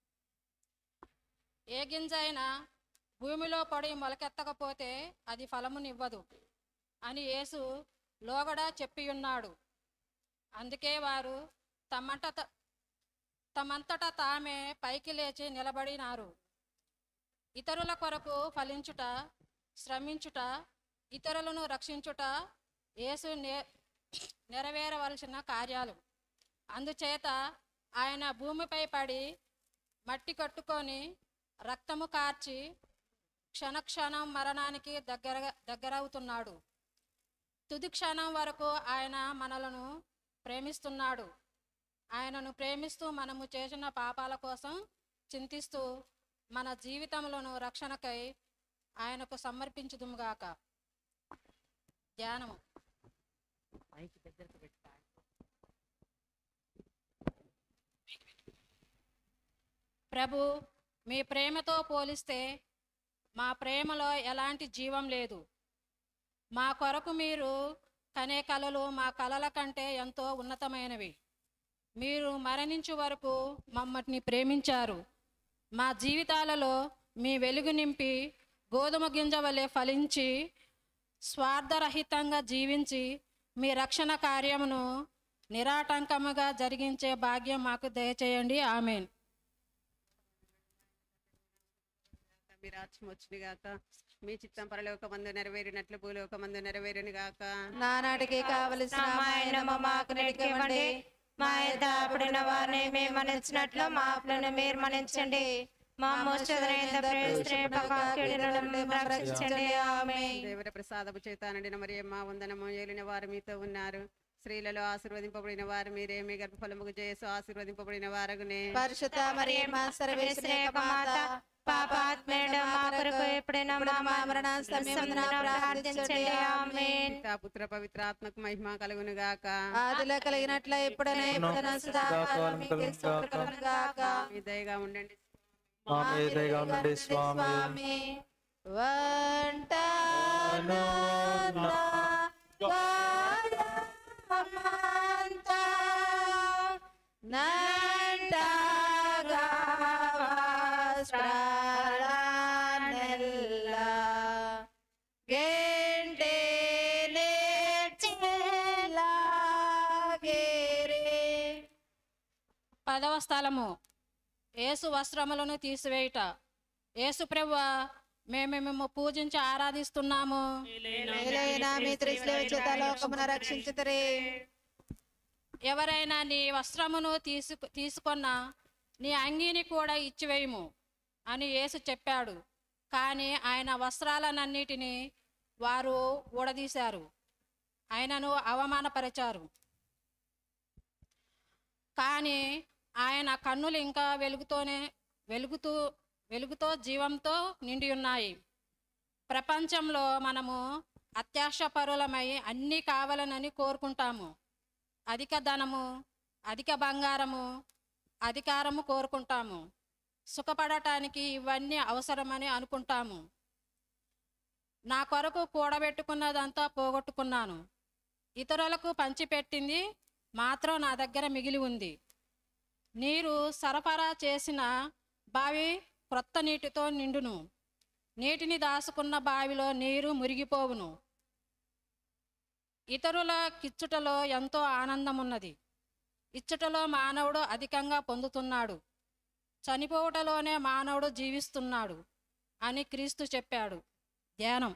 ఏ గింజ అయినా భూమిలో పడి మొలకెత్తకపోతే అది ఫలమునివ్వదు అని యేసు లోగడ చెప్పియున్నాడు అందుకే వారు తమంట త- తమంతట తామే పైకి లేచి నిలబడినారు ఇతరుల కొరకు ఫలించుట శ్రమించుట ఇతరులను రక్షించుట యేసు నే నెరవేరవలసిన కార్యాలు అందుచేత ఆయన భూమిపై పడి మట్టి కట్టుకొని రక్తము కార్చి క్షణక్షణం మరణానికి దగ్గర దగ్గరవుతున్నాడు తుది క్షణం వరకు ఆయన మనలను ప్రేమిస్తున్నాడు ఆయనను ప్రేమిస్తూ మనము చేసిన పాపాల కోసం చింతిస్తూ మన జీవితములను రక్షణకై ఆయనకు సమర్పించుదుముగాక ధ్యానము ప్రభు మీ ప్రేమతో పోలిస్తే మా ప్రేమలో ఎలాంటి జీవం లేదు మా కొరకు మీరు కనే కలలు మా కలల కంటే ఎంతో ఉన్నతమైనవి మీరు మరణించు వరకు మమ్మల్ని ప్రేమించారు మా జీవితాలలో మీ వెలుగు నింపి గోధుమ గింజ వలె ఫలించి స్వార్థరహితంగా జీవించి మీ రక్షణ కార్యమును నిరాటంకముగా జరిగించే భాగ్యం మాకు దయచేయండి ఆమెన్ మీ రాజ్యం వచ్చినగాక మీ చిత్తం పరలోకమందు నెరవేరినట్లు భూలోకమందు నెరవేరును గాక నానాటికి కావలసిన సమయము మాకు నెడికివ్వండి మా యొక్క అప్పుడున్న వారిని మేము మన్నించినట్లు మా అప్పులను మీరు మన్నించండి మా మోచదరైన రక్షించండి ఆమె దేవర ప్రసాదపు చేత నిండిన మరియమ్మ వందనము ఏలిన వారు మీతో ఉన్నారు స్త్రీలలో ఆశీర్వదింపబడిన వారు మీరే మీ గర్భఫలముకు చేసు ఆశీర్వదింపబడిన వారగునే పరిశుద్ధ మరియమ్మ సర్వేశ్వరి యొక్క మాత పాపాత్మేడు మా కొరకు ఎప్పుడైనా మా మరణ సమయమున ప్రార్థించండి ఆమేన్ పితా పుత్ర పవిత్రాత్మకు మహిమ కలుగును గాక ఆదిలో కలిగినట్ల ఎప్పుడైనా ఎప్పుడైనా సదాకాలం మీకే స్తోత్రం కలుగును గాక. మీ దయగా ఉండండి మా మీద దయగా ఉండండి స్వామి వంట పదవ స్థలము యేసు వస్త్రములను తీసివేయుట యేసు ప్రభు మేము మేము పూజించి ఆరాధిస్తున్నాము మేలైన మీ త్రిశ్లేవ చేత లోకమున రక్షించుతరే ఎవరైనా నీ వస్త్రమును తీసుకు తీసుకున్న నీ అంగీని కూడా ఇచ్చివేయము అని యేసు చెప్పాడు కానీ ఆయన వస్త్రాలనన్నిటినీ వారు ఊడదీశారు ఆయనను అవమానపరిచారు కానీ ఆయన కన్నులు ఇంకా వెలుగుతోనే వెలుగుతూ వెలుగుతో జీవంతో నిండి ఉన్నాయి ప్రపంచంలో మనము అత్యాశపరులమై అన్నీ కావాలనని కోరుకుంటాము అధిక ధనము అధిక బంగారము అధికారము కోరుకుంటాము సుఖపడటానికి ఇవన్నీ అవసరమని అనుకుంటాము నా కొరకు కూడబెట్టుకున్నదంతా పోగొట్టుకున్నాను ఇతరులకు పంచిపెట్టింది మాత్రం నా దగ్గర మిగిలి ఉంది నీరు సరఫరా చేసిన బావి క్రొత్త నీటితో నిండును నీటిని దాసుకున్న బావిలో నీరు మురిగిపోవును ఇతరుల కిచ్చుటలో ఎంతో ఆనందం ఉన్నది ఇచ్చుటలో మానవుడు అధికంగా పొందుతున్నాడు చనిపోవుటలోనే మానవుడు జీవిస్తున్నాడు అని క్రీస్తు చెప్పాడు ధ్యానం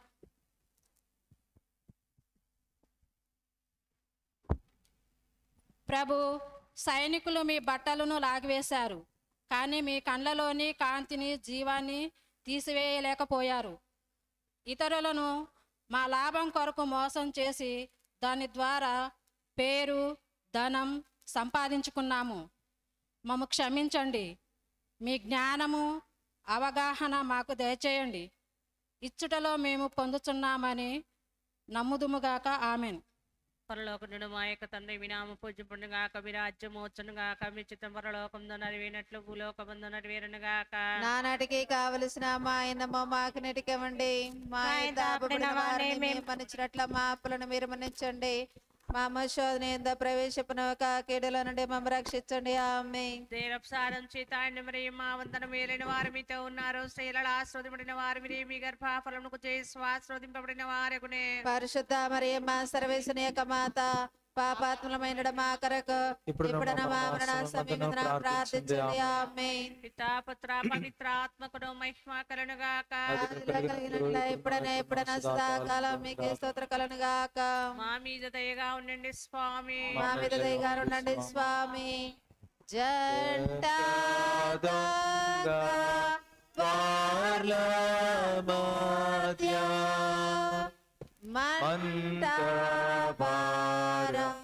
ప్రభు సైనికులు మీ బట్టలను లాగివేశారు కానీ మీ కండ్లలోని కాంతిని జీవాన్ని తీసివేయలేకపోయారు ఇతరులను మా లాభం కొరకు మోసం చేసి దాని ద్వారా పేరు ధనం సంపాదించుకున్నాము మమ్ము క్షమించండి మీ జ్ఞానము అవగాహన మాకు దయచేయండి ఇచ్చుటలో మేము పొందుతున్నామని నమ్ముదుముగాక ఆమెన్ పరలోకనుడు మా యొక్క తండ్రి వినామ పూజ్యపుండు గాక మీ రాజ్యం వచ్చును గాక మీ చిత్తం పరలోకంలో నడివేనట్లు భూలోకమందు నడివేరును గాక నానాటికి కావలసిన మా ఆయనమో మాకు నెటికివ్వండి మా దాపబడిన వారిని మేము మన్నించినట్ల మా అప్పులను మీరు మన్నించండి మా అమ్మ శోధన ఏంద ప్రవేశపున ఒక కీడుల నుండి మమ్మ రక్షించండి ఆమె దేరప్సారం చేత ఆయన మరి మా వందన మేలైన వారు మీతో ఉన్నారు స్త్రీలలో ఆస్వాదింపబడిన వారు మీరే మీ గర్భఫలమునకు చేసి ఆస్వాదింపబడిన వారగునే పరిశుద్ధ మరి మా సర్వేశ్వని యొక్క మాత పాపాత్మలమైన మా కొరకు ఇప్పుడు ఇప్పుడు మా మా మరణ మరణ సమయమందున సమయమున ప్రార్థించండి. ప్రార్థించండి ఆమె పితా పుత్ర పవిత్ర ఆత్మకుడు మహిమ కలును గాక కలిగినట్ల ఇప్పుడనే ఎప్పుడైనా సదాకాలం మీకే స్తోత్ర కలను గాక మా మీద దయగా ఉండండి స్వామి మా మీద దయగా ఉండండి స్వామి జంట వార్ల మధ్య మంట భారం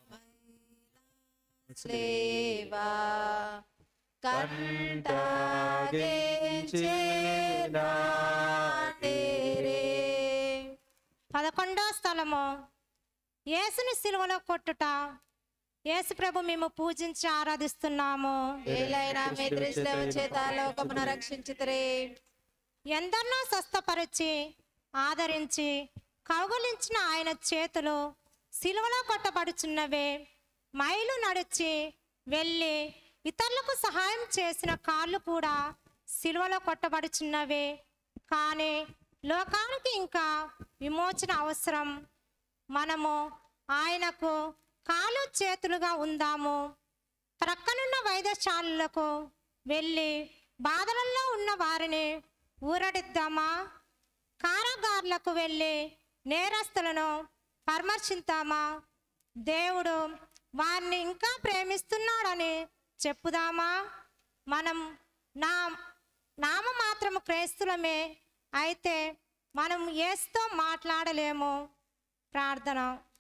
లేవా కంటగించినాటిరే. పదకొండో స్థలము యేసుని సిలువలో కొట్టుట యేసు ప్రభు మేము పూజించి ఆరాధిస్తున్నాము ఏలైనా మీ దృష్టిలో చేత లోకమున రక్షించుతరే ఎందరినో స్వస్థపరిచి ఆదరించి కౌగులించిన ఆయన చేతులు సిలువలో కొట్టబడుచున్నవే మైలు నడిచి వెళ్ళి ఇతరులకు సహాయం చేసిన కాళ్ళు కూడా సిలువలో కొట్టబడుచున్నవే కానీ లోకానికి ఇంకా విమోచన అవసరం మనము ఆయనకు కాలు చేతులుగా ఉందాము ప్రక్కనున్న వైద్యశాలలకు వెళ్ళి బాధలలో ఉన్న వారిని ఊరడిద్దామా కారాగారులకు వెళ్ళి నేరస్తులను పరామర్శింతామా దేవుడు వారిని ఇంకా ప్రేమిస్తున్నాడని చెప్పుదామా మనం నా నామ మాత్రము క్రైస్తులమే అయితే మనం ఏసుతో మాట్లాడలేము ప్రార్థన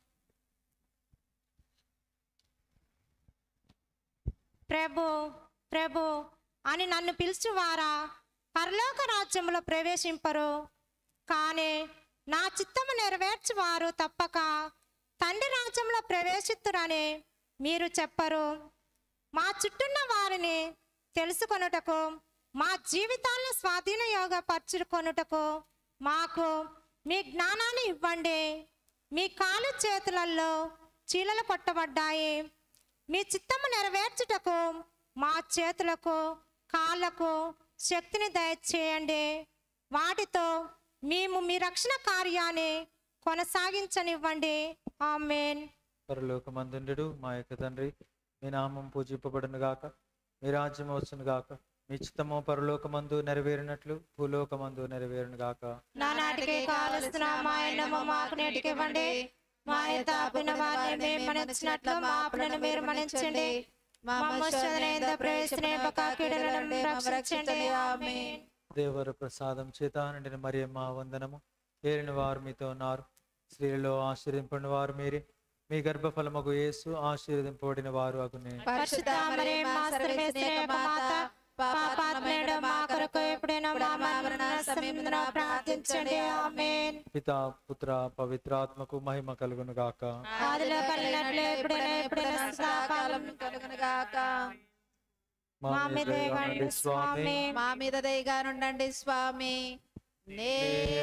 ప్రభు ప్రభు అని నన్ను పిలుచువారా పరలోక రాజ్యంలో ప్రవేశింపరు కానీ నా చిత్తము నెరవేర్చువారు తప్పక తండ్రి రాజ్యంలో ప్రవేశిస్తురని మీరు చెప్పరు మా చుట్టూన్న వారిని తెలుసుకొనుటకు మా జీవితాలను స్వాధీన యోగపరచుకొనుటకు మాకు మీ జ్ఞానాన్ని ఇవ్వండి మీ కాలు చేతులలో చీలలు కొట్టబడ్డాయి మీ చిత్తము నెరవేర్చుటకు మా చేతులకు కాళ్ళకు శక్తిని దయచేయండి వాటితో మేము మీ రక్షణ కార్యాన్ని కొనసాగించనివ్వండి ఆమెన్ పరలోకమందుండు మా యొక్క తండ్రి మీ నామం పూజింపబడును గాక మీ రాజ్యం వచ్చును గాక మీ చిత్తము పరలోకమందు నెరవేరినట్లు భూలోకమందు నెరవేరును గాక నానాటికి కావలసిన మా ఎన్నమో మాకు నేటికి ఇవ్వండి మా తాపిన వారిని మేము మన్నించినట్లు మా అప్పులను మీరు మన్నించండి మా మోసంతో ప్రవేశింపక కీడుల నుండి రక్షించండి ఆమేన్ దేవర ప్రసాదం చేత నిండిన మరియమ్మ వందనము ఏలిన వారు మీతో ఉన్నారు స్త్రీలలో ఆశీర్దింపడిన వారు మీరే మీ గర్భఫలమగు యేసు ఆశీర్వదింపబడిన వారు అగునే పరిశుద్ధ మరియమ్మ సర్వేశ్వరి యొక్క మాత పాపాత్మేడు మా కొరకు ఎప్పుడైనా మా మరణ సమయమున ప్రార్థించండి ఆమేన్ పితా పుత్ర పవిత్రాత్మకు మహిమ కలుగును గాక ఆదిలో కలిగినట్లు ఎప్పుడైనా ఎప్పుడైనా సదాకాలం కలుగును గాక మా మీద దయగండి స్వామి మా మీద దయగా నుండండి స్వామి నే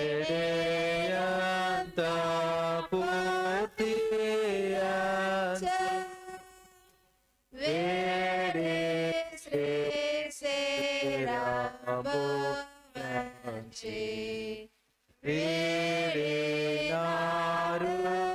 నేడంతా పూర్తి వేరే శ్రీ సేరాబోచి వీడినారు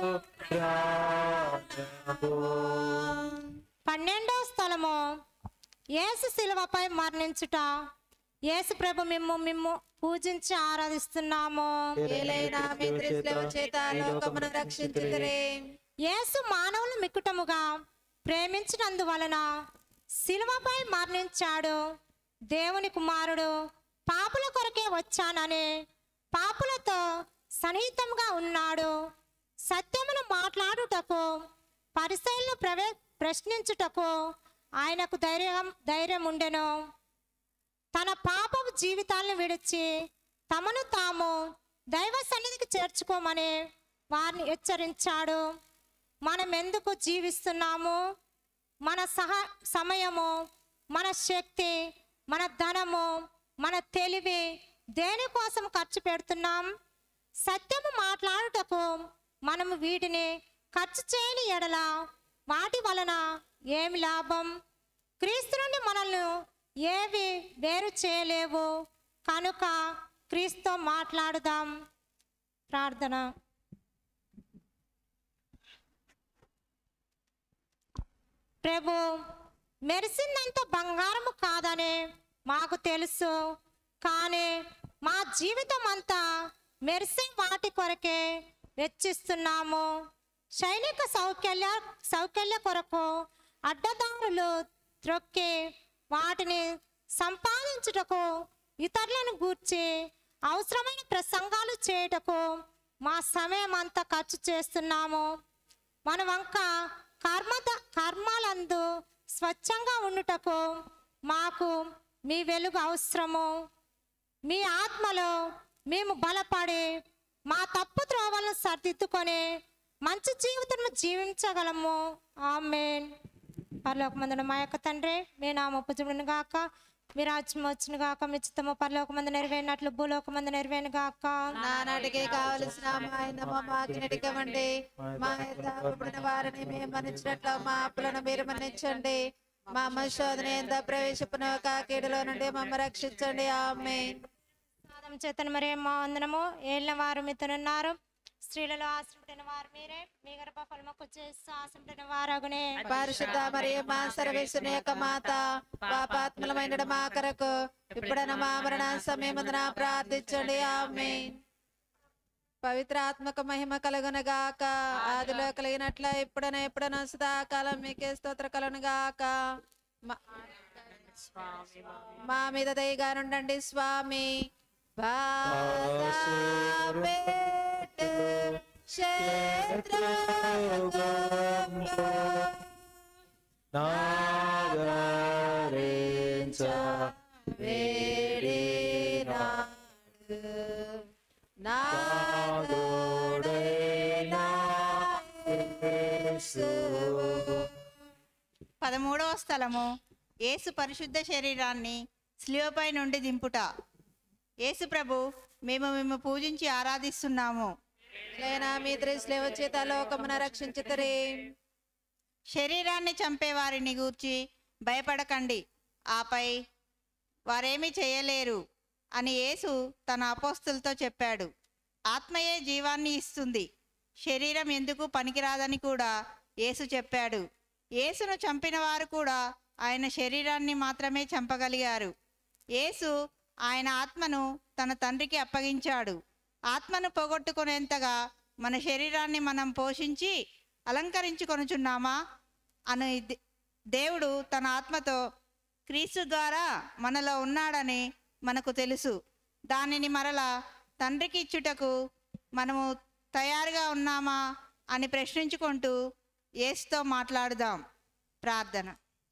ప్రాణము. పన్నెండవ స్థలము యేసు శిలువపై మరణించుట యేసు ప్రభు మిమ్ము మిమ్ము పూజించి ఆరాధిస్తున్నాము ఏలైనా మీ త్రిశిలువ చేత లోకమును రక్షించుదురే యేసు మానవులు మిక్కుటముగా ప్రేమించినందువలన శిలువపై మరణించాడు దేవుని కుమారుడు పాపుల కొరకే వచ్చానని పాపులతో సన్నిహితంగా ఉన్నాడు సత్యమును మాట్లాడుటకు పరిశైలను ప్రవే ప్రశ్నించుటకు ఆయనకు ధైర్యం ధైర్యం ఉండెను తన పాపపు జీవితాలను విడిచి తమను తాము దైవ సన్నిధికి చేర్చుకోమని వారిని హెచ్చరించాడు మనం ఎందుకు జీవిస్తున్నాము మన సహ సమయము మన శక్తి మన ధనము మన తెలివి దేనికోసం ఖర్చు పెడుతున్నాం సత్యము మాట్లాడుటకు మనము వీటిని ఖర్చు చేయని ఎడల వాటి వలన ఏమి లాభం క్రీస్తు నుండి మనల్ని ఏవి వేరు చేయలేవు కనుక క్రీస్తుతో మాట్లాడుదాం ప్రార్థన ప్రభు మెరిసిందంత బంగారము కాదని మాకు తెలుసు కానీ మా జీవితం అంతా మెరిసే వాటి కొరకే వెచ్చిస్తున్నాము సైనిక సౌకర్య సౌకర్య కొరకు అడ్డదారులు త్రొక్కి వాటిని సంపాదించుటకు ఇతరులను గూర్చి అవసరమైన ప్రసంగాలు చేయుటకు మా సమయం అంతా ఖర్చు చేస్తున్నాము మన వంక కర్మ కర్మాలందు స్వచ్ఛంగా ఉండుటకు మాకు మీ వెలుగు అవసరము మీ ఆత్మలో మేము బలపడి మా తప్పు త్రోవలను సరిదిద్దుకొని మంచి జీవితం జీవించగలము ఆమెన్ పరలోకమందున మా యొక్క తండ్రి మీ నామ పూజమును గాక మీ రాజ్యం వచ్చిన గాక మీ చిత్తము పరలోకమందు నెరవేరినట్లు భూలోకమందు నెరవేరును గాక నానాటికి కావలసిన మా మాకినటికమండి మా యథాపడిన వారిని మేము మన్నించినట్లు మా అప్పులను మీరు మన్నించండి మా అమ్మ శోధన ఎంత ప్రవేశపున కాకీడులో నుండి మమ్మ రక్షించండి ఆమె పాదం చేతను మరి మా వందనము ఏళ్ళ వారు మీతోనున్నారు స్త్రీలలో ఆశ్రమించిన వారు మీరే మీ గర్భ ఫలముకు చేసి ఆశ్రమించిన వారగునే పరిశుద్ధ మరియు మా సర్వేశ్వరుని యొక్క మాత పాపాత్మలమైన మా కొరకు ఇప్పుడైనా మా మరణ సమయమున ప్రార్థించండి ఆమె పవిత్ర ఆత్మక మహిమ కలుగునగాక ఆదిలో కలిగినట్ల ఎప్పుడన ఎప్పుడన సదాకాలం మీకే స్తోత్ర కలుగునగాక మా- మా మీద దయగా నుండండి స్వామి బాధపెట్టు శత్రువుగా నాగరించ వేడినాడు నాగోడైనా యేసు. పదమూడవ స్థలము యేసు పరిశుద్ధ శరీరాన్ని శిలువపై నుండి దింపుట యేసు ప్రభు మేము మేము పూజించి ఆరాధిస్తున్నాము లేనా మీ దృష్టిలో వచ్చి తలోకమున రక్షించుతరే శరీరాన్ని చంపే వారిని గూర్చి భయపడకండి ఆపై వారేమీ చేయలేరు అని యేసు తన అపోస్తులతో చెప్పాడు ఆత్మయే జీవాన్ని ఇస్తుంది శరీరం ఎందుకు పనికిరాదని కూడా యేసు చెప్పాడు యేసును చంపిన వారు కూడా ఆయన శరీరాన్ని మాత్రమే చంపగలిగారు యేసు ఆయన ఆత్మను తన తండ్రికి అప్పగించాడు ఆత్మను పోగొట్టుకునేంతగా మన శరీరాన్ని మనం పోషించి అలంకరించుకొనుచున్నామా అను దే- దేవుడు తన ఆత్మతో క్రీస్తు ద్వారా మనలో ఉన్నాడని మనకు తెలుసు దానిని మరలా తండ్రికి ఇచ్చుటకు మనము తయారుగా ఉన్నామా అని ప్రశ్నించుకుంటూ యేసుతో మాట్లాడుదాం ప్రార్థన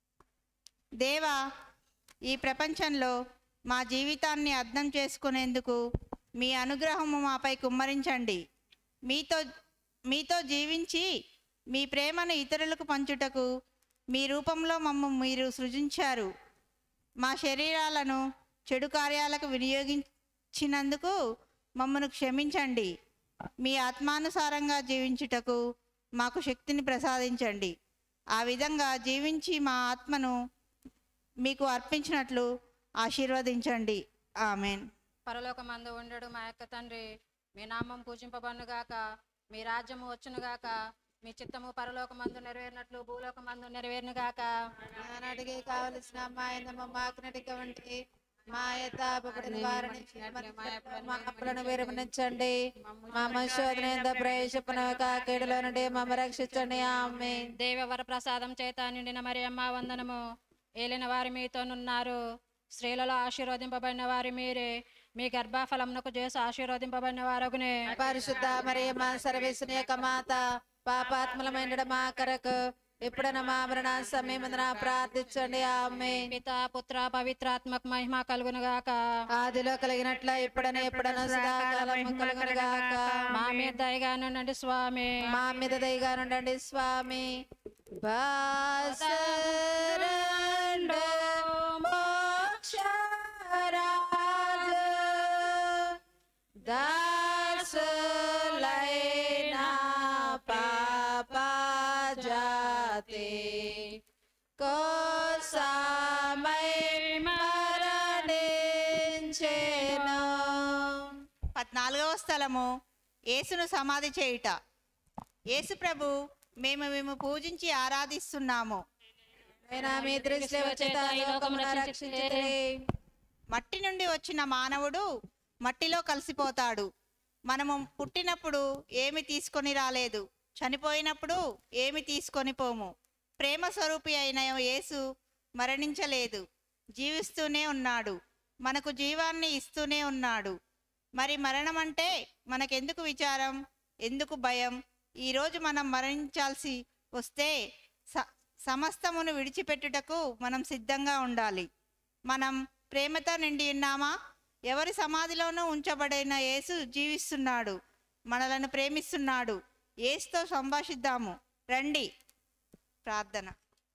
దేవా ఈ ప్రపంచంలో మా జీవితాన్ని అర్థం చేసుకునేందుకు మీ అనుగ్రహము మాపై కుమ్మరించండి మీతో మీతో జీవించి మీ ప్రేమను ఇతరులకు పంచుటకు మీ రూపంలో మమ్మ మీరు సృజించారు మా శరీరాలను చెడు కార్యాలకు వినియోగించినందుకు మమ్మను క్షమించండి మీ ఆత్మానుసారంగా జీవించుటకు మాకు శక్తిని ప్రసాదించండి ఆ విధంగా జీవించి మా ఆత్మను మీకు అర్పించినట్లు ఆశీర్వదించండి ఆమెన్ పరలోకమందు ఉండడు మా యొక్క తండ్రి మీ నామం పూజింపబడునుగాక మీ రాజ్యము వచ్చునుగాక మీ చిత్తము పరలోకమందు నెరవేరినట్లు భూలోకమందు నెరవేరునుగాక నానాటికి కావలసిన మా ఎందమ్మ మాకు నటికవంటి మా యథాపడిన వారిని మా అప్పులను విరమణించండి మా శోధన ఎంత ప్రవేశపనక కీడులో నుండి మమ్మ రక్షించండి ఆమె దేవవర ప్రసాదం చేత నిండిన మరి అమ్మ వందనము ఏలిన వారి మీతోనున్నారు స్త్రీలలో ఆశీర్వదింపబడిన వారి మీరే మీ గర్భఫలమునకు చేసి ఆశీర్వదింపబడిన వారగునే పరిశుద్ధ మరి మా సర్వేశ్వని యొక్క మాత పాపాత్మలమైన మా కొరకు ఎప్పుడైనా మా మరణ సమయమున ప్రార్థించండి ఆమె పిత పుత్ర పవిత్రాత్మక మహిమ కలుగునుగాక ఆదిలో కలిగినట్ల ఎప్పుడైనా ఎప్పుడైనా సదాకాలం కలుగునుగాక మా మీద దయగా నుండండి స్వామి మా మీద దయగా ఉండండి స్వామి బాసరండు మోక్షరాజు దాసులైన పాప జాతి కోసమై మరణించెను పద్నాలుగవ స్థలము యేసును సమాధి చేయుట యేసు ప్రభు మేము మేము పూజించి ఆరాధిస్తున్నాము అయినా మీ దృష్టి వచ్చే లోకమున రక్షించుటే మట్టి నుండి వచ్చిన మానవుడు మట్టిలో కలిసిపోతాడు మనము పుట్టినప్పుడు ఏమి తీసుకొని రాలేదు చనిపోయినప్పుడు ఏమి తీసుకొని పోము ప్రేమ స్వరూపి అయిన యేసు మరణించలేదు జీవిస్తూనే ఉన్నాడు మనకు జీవాన్ని ఇస్తూనే ఉన్నాడు మరి మరణం అంటే మనకెందుకు విచారం ఎందుకు భయం ఈరోజు మనం మరణించాల్సి వస్తే స సమస్తమును విడిచిపెట్టుటకు మనం సిద్ధంగా ఉండాలి మనం ప్రేమతో నిండి ఉన్నామా ఎవరి సమాధిలోనూ ఉంచబడిన యేసు జీవిస్తున్నాడు మనలను ప్రేమిస్తున్నాడు యేసుతో సంభాషిద్దాము రండి ప్రార్థన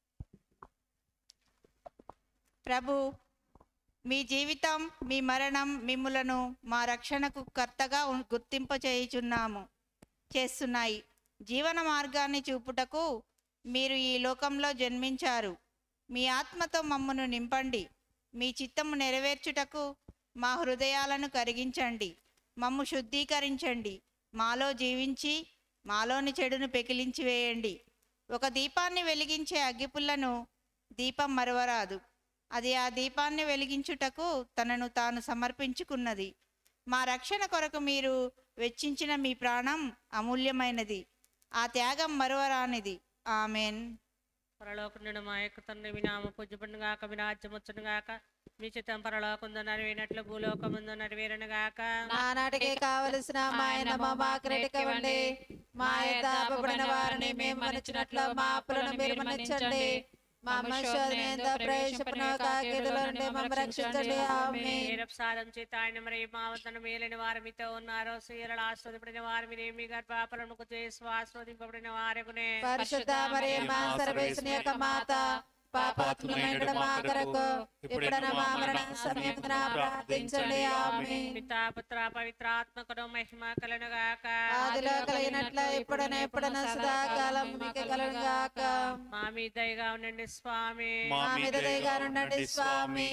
ప్రభు మీ జీవితం మీ మరణం మిమ్ములను మా రక్షణకు కర్తగా ఉన్- గుర్తింప చేయుచున్నాము చేస్తున్నాయి జీవన మార్గాన్ని చూపుటకు మీరు ఈ లోకంలో జన్మించారు మీ ఆత్మతో మమ్మను నింపండి మీ చిత్తము నెరవేర్చుటకు మా హృదయాలను కరిగించండి మమ్ము శుద్ధీకరించండి మాలో జీవించి మాలోని చెడును పెకిలించి వేయండి ఒక దీపాన్ని వెలిగించే అగ్గిపుల్లను దీపం మరవరాదు అది ఆ దీపాన్ని వెలిగించుటకు తనను తాను సమర్పించుకున్నది మా రక్షణ కొరకు మీరు వెచ్చించిన మీ ప్రాణం అమూల్యమైనది ఆ త్యాగం మరువరానిది ఆమెన్ పరలోకనుడు మా యొక్క తండ్రి మీ నామ పూజ్యపడును గాక మీ రాజ్యం వచ్చును గాక మీ చిత్తం పరలోకందు నెరవేరినట్లు భూలోకముందు నెరవేరును గాక నానాటికి కావలసిన మా ఆయన మా మాకరెడికి ఇవ్వండి మా యొక్క అప్పబడిన వారిని మేము మన్నించినట్లు మా అప్పులను మీరు మన్నించండి మా అమ్మ శోధన ఎంతో ప్రవేశపడిన కాకిడుల నుండి మమ్మల్ని రక్షించండి ఆమె సాధం చేత ఆయన మరి మా వంతన మేలైన వారు మీతో ఉన్నారు స్త్రీలలో ఆస్వాదింపడిన వారు మీరు మీ గర్భాపలను చేసి ఆస్వాదింపబడిన వారకునే పరిశుద్ధ మరియమ్మ సర్వేశ్వని యొక్క మాత పాపాత్మైన మా కొరకు ఇప్పుడైనా మా మరణ సమయమున ప్రార్థించండి ఆమె పితా పుత్ర పవిత్రాత్మకుడు మహిమ కలను గాక ఆదిలో కలిగినట్లు ఇప్పుడనే ఎప్పుడైనా సదాకాలం మీకు కలుగు గాక మా మీద దయగా ఉండండి స్వామి మా మీద దయగా ఉండండి స్వామి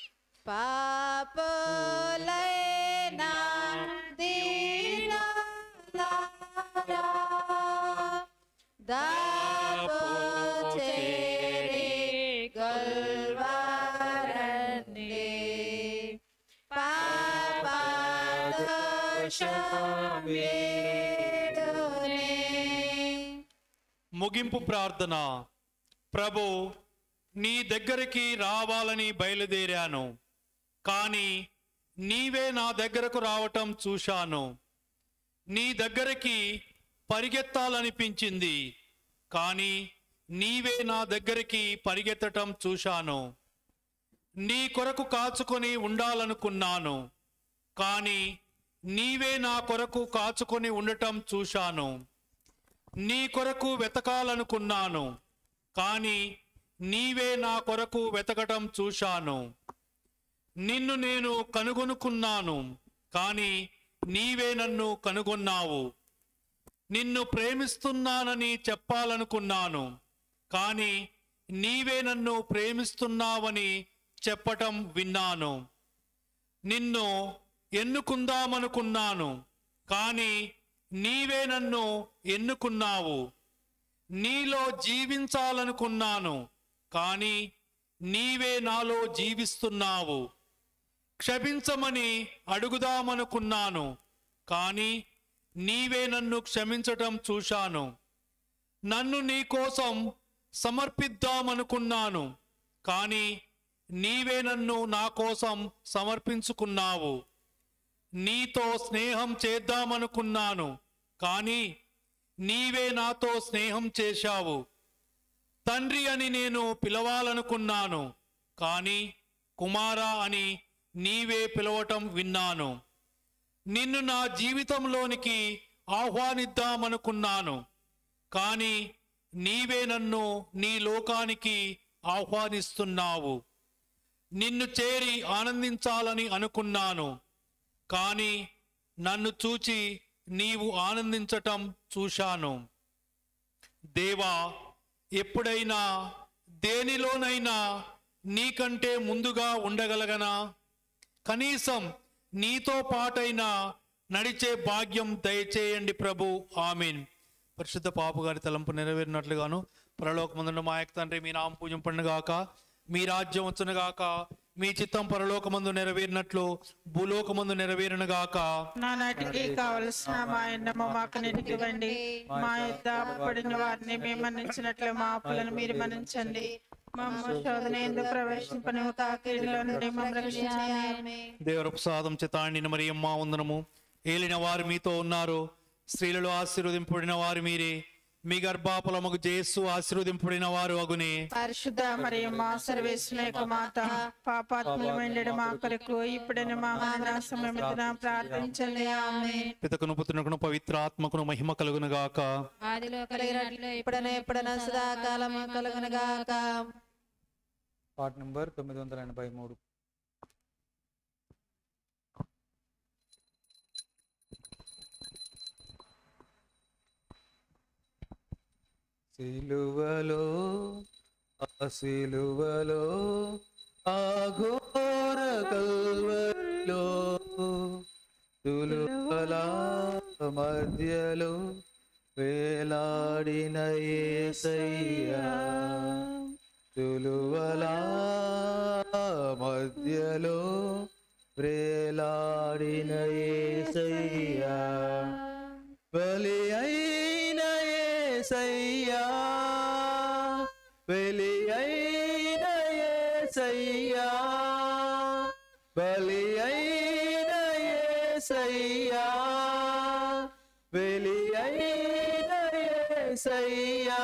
పాపులైనా దీనులారా దాపు చేరి గొల్వారండి పాపదోషమేడునే ముగింపు ప్రార్థన ప్రభు నీ దగ్గరికి రావాలని బయలుదేరాను కానీ నీవే నా దగ్గరకు రావటం చూశాను నీ దగ్గరికి పరిగెత్తాలనిపించింది కానీ నీవే నా దగ్గరికి పరిగెత్తటం చూశాను నీ కొరకు కాచుకొని ఉండాలనుకున్నాను కానీ నీవే నా కొరకు కాచుకొని ఉండటం చూశాను నీ కొరకు వెతకాలనుకున్నాను కానీ నీవే నా కొరకు వెతకటం చూశాను నిన్ను నేను కనుగొనుకున్నాను కానీ నీవే నన్ను కనుగొన్నావు నిన్ను ప్రేమిస్తున్నానని చెప్పాలనుకున్నాను కానీ నీవే నన్ను ప్రేమిస్తున్నావని చెప్పటం విన్నాను నిన్ను ఎన్నుకుందామనుకున్నాను కానీ నీవే నన్ను ఎన్నుకున్నావు నీలో జీవించాలనుకున్నాను కానీ నీవే నాలో జీవిస్తున్నావు క్షమించమని అడుగుదామనుకున్నాను కానీ నీవే నన్ను క్షమించటం చూశాను నన్ను నీ కోసం సమర్పిద్దామనుకున్నాను కానీ నీవే నన్ను నా కోసం సమర్పించుకున్నావు నీతో స్నేహం చేద్దామనుకున్నాను కానీ నీవే నాతో స్నేహం చేశావు తండ్రి అని నేను పిలవాలనుకున్నాను కానీ కుమారా అని నీవే పిలవటం విన్నాను నిన్ను నా జీవితంలోనికి ఆహ్వానిద్దామనుకున్నాను కానీ నీవే నన్ను నీ లోకానికి ఆహ్వానిస్తున్నావు నిన్ను చేరి ఆనందించాలని అనుకున్నాను కానీ నన్ను చూచి నీవు ఆనందించటం చూశాను దేవా ఎప్పుడైనా దేనిలోనైనా నీకంటే ముందుగా ఉండగలగనా కనీసం నీతో పాటైనా నడిచే భాగ్యం దయచేయండి ప్రభు ఆమీన్ పరిశుద్ధ పాపు గారి తలంపు నెరవేరినట్లుగాను పరలోకమందున మా యొక్క తండ్రి మీ నామ పూజం పండుగాక మీ రాజ్యం వచ్చునుగాక మీ చిత్తం పరలోకమందు నెరవేరినట్లు భూలోకమందు నెరవేరునుగాక నానాటికి కావలసిన మా ఎన్నమో మాకు నిలికివ్వండి మా యొక్క పడిన వారిని మేము మన్నించినట్లు మా అప్పులను మీరు మన్నించండి మా అమ్మ శోధన ఎందుకు ప్రవేశింపని కాకీడులో నుండి మమ్మల్ని రక్షించండి దేవర ప్రసాదం చేతాండిన మరి అమ్మ వందనము ఏలిన వారు మీతో ఉన్నారు స్త్రీలలో ఆశీర్వదింపబడిన వారు మీరే మీ గర్భాపలముకు జేసు ఆశీర్వదింపబడిన వారు అగునే పరిశుద్ధ మరియు మా సర్వేశ్వర యొక్క మాత పాపాత్మలమైన మా కొరకు ఇప్పుడైనా మా మరణ సమయమున ప్రార్థించండి ఆమె పితకును పుత్రునకును పవిత్ర ఆత్మకును మహిమ కలుగును గాక ఆదిలో కలిగినట్లు ఇప్పుడనే ఎప్పుడైనా సదాకాలం కలుగునుగాక పాట నంబర్ తొమ్మిది వందల ఎనభై మూడు సిలువలో ఆ సిలువలో ఆ ఘోర కల్వరిలో తులువల మధ్యలో వేలాడిన యేసయ్యా తులువల మధ్యలో వేలాడిన యేసయ్యా బలి అయిన యేసయ్యా బలి అయిన యేసయ్యా బలి అయిన యేసయ్యా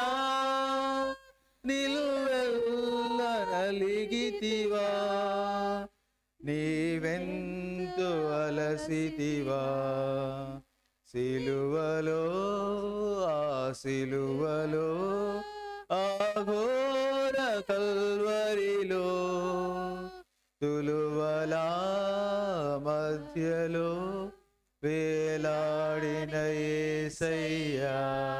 నిలువెల్ల నలిగితివా నీవెంతో అలసితివా సిలువలో ఆ సిలువలో ఆ ఘోర కల్వరిలో తులువలా మధ్యలో వేలాడిన యేసయ్యా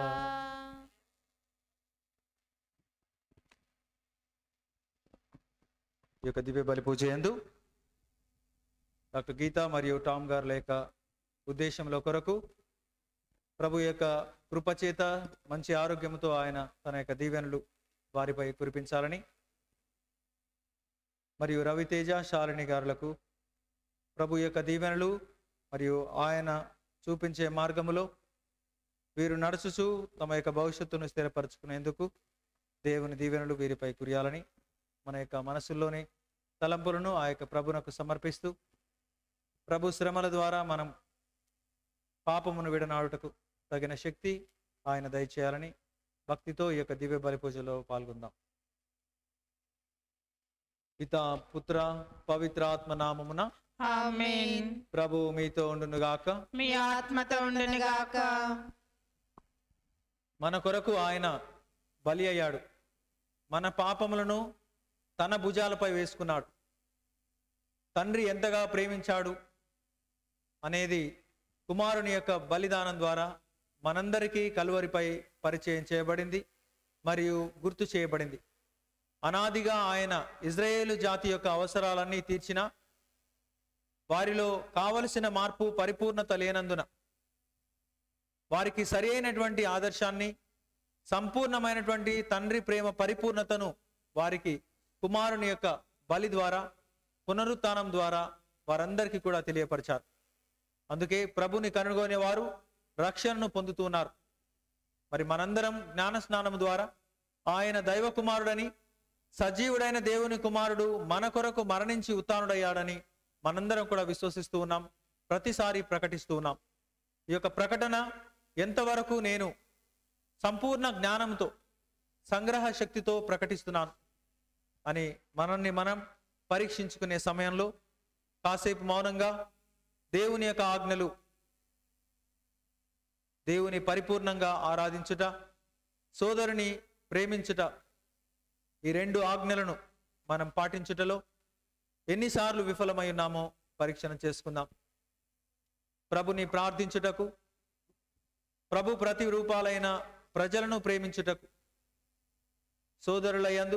ఈ యొక్క దివ్య బలి పూజ ఎందు డాక్టర్ గీత మరియు టామ్ గారుల యొక్క ఉద్దేశంలో కొరకు ప్రభు యొక్క కృపచేత మంచి ఆరోగ్యంతో ఆయన తన యొక్క దీవెనలు వారిపై కురిపించాలని మరియు రవితేజ శాలిని గారులకు ప్రభు యొక్క దీవెనలు మరియు ఆయన చూపించే మార్గములో వీరు నడుచుచు తమ యొక్క భవిష్యత్తును స్థిరపరచుకునేందుకు దేవుని దీవెనలు వీరిపై కురియాలని మన యొక్క మనసుల్లోని తలంపులను ఆ యొక్క ప్రభునకు సమర్పిస్తూ ప్రభు శ్రమల ద్వారా మనం పాపమును విడనాడుటకు తగిన శక్తి ఆయన దయచేయాలని భక్తితో ఈ యొక్క దివ్య బలి పూజలో పాల్గొందాం పిత పుత్ర పవిత్ర ఆత్మ నామమున ఆమేన్ ప్రభు మీతో ఉండునుగాక మీ ఆత్మతో ఉండును గాక మన కొరకు ఆయన బలి అయ్యాడు మన పాపములను తన భుజాలపై వేసుకున్నాడు తండ్రి ఎంతగా ప్రేమించాడు అనేది కుమారుని యొక్క బలిదానం ద్వారా మనందరికీ కలువరిపై పరిచయం చేయబడింది మరియు గుర్తు చేయబడింది అనాదిగా ఆయన ఇజ్రాయేలు జాతి యొక్క అవసరాలన్నీ తీర్చిన వారిలో కావలసిన మార్పు పరిపూర్ణత లేనందున వారికి సరి అయినటువంటి ఆదర్శాన్ని సంపూర్ణమైనటువంటి తండ్రి ప్రేమ పరిపూర్ణతను వారికి కుమారుని యొక్క బలి ద్వారా పునరుత్థానం ద్వారా వారందరికీ కూడా తెలియపరిచారు అందుకే ప్రభుని కనుగొనే వారు రక్షణను పొందుతున్నారు మరి మనందరం జ్ఞాన స్నానం ద్వారా ఆయన దైవ కుమారుడని సజీవుడైన దేవుని కుమారుడు మన కొరకు మరణించి ఉత్థానుడయ్యాడని మనందరం కూడా విశ్వసిస్తూ ఉన్నాం ప్రతిసారి ప్రకటిస్తూ ఉన్నాం ఈ యొక్క ప్రకటన ఎంతవరకు నేను సంపూర్ణ జ్ఞానంతో సంగ్రహ శక్తితో ప్రకటిస్తున్నాను అని మనల్ని మనం పరీక్షించుకునే సమయంలో కాసేపు మౌనంగా దేవుని యొక్క ఆజ్ఞలు దేవుని పరిపూర్ణంగా ఆరాధించుట సోదరుని ప్రేమించుట ఈ రెండు ఆజ్ఞలను మనం పాటించుటలో ఎన్నిసార్లు విఫలమై ఉన్నామో పరీక్షణ చేసుకుందాం ప్రభుని ప్రార్థించుటకు ప్రభు ప్రతి రూపాలైన ప్రజలను ప్రేమించుటకు సోదరులయందు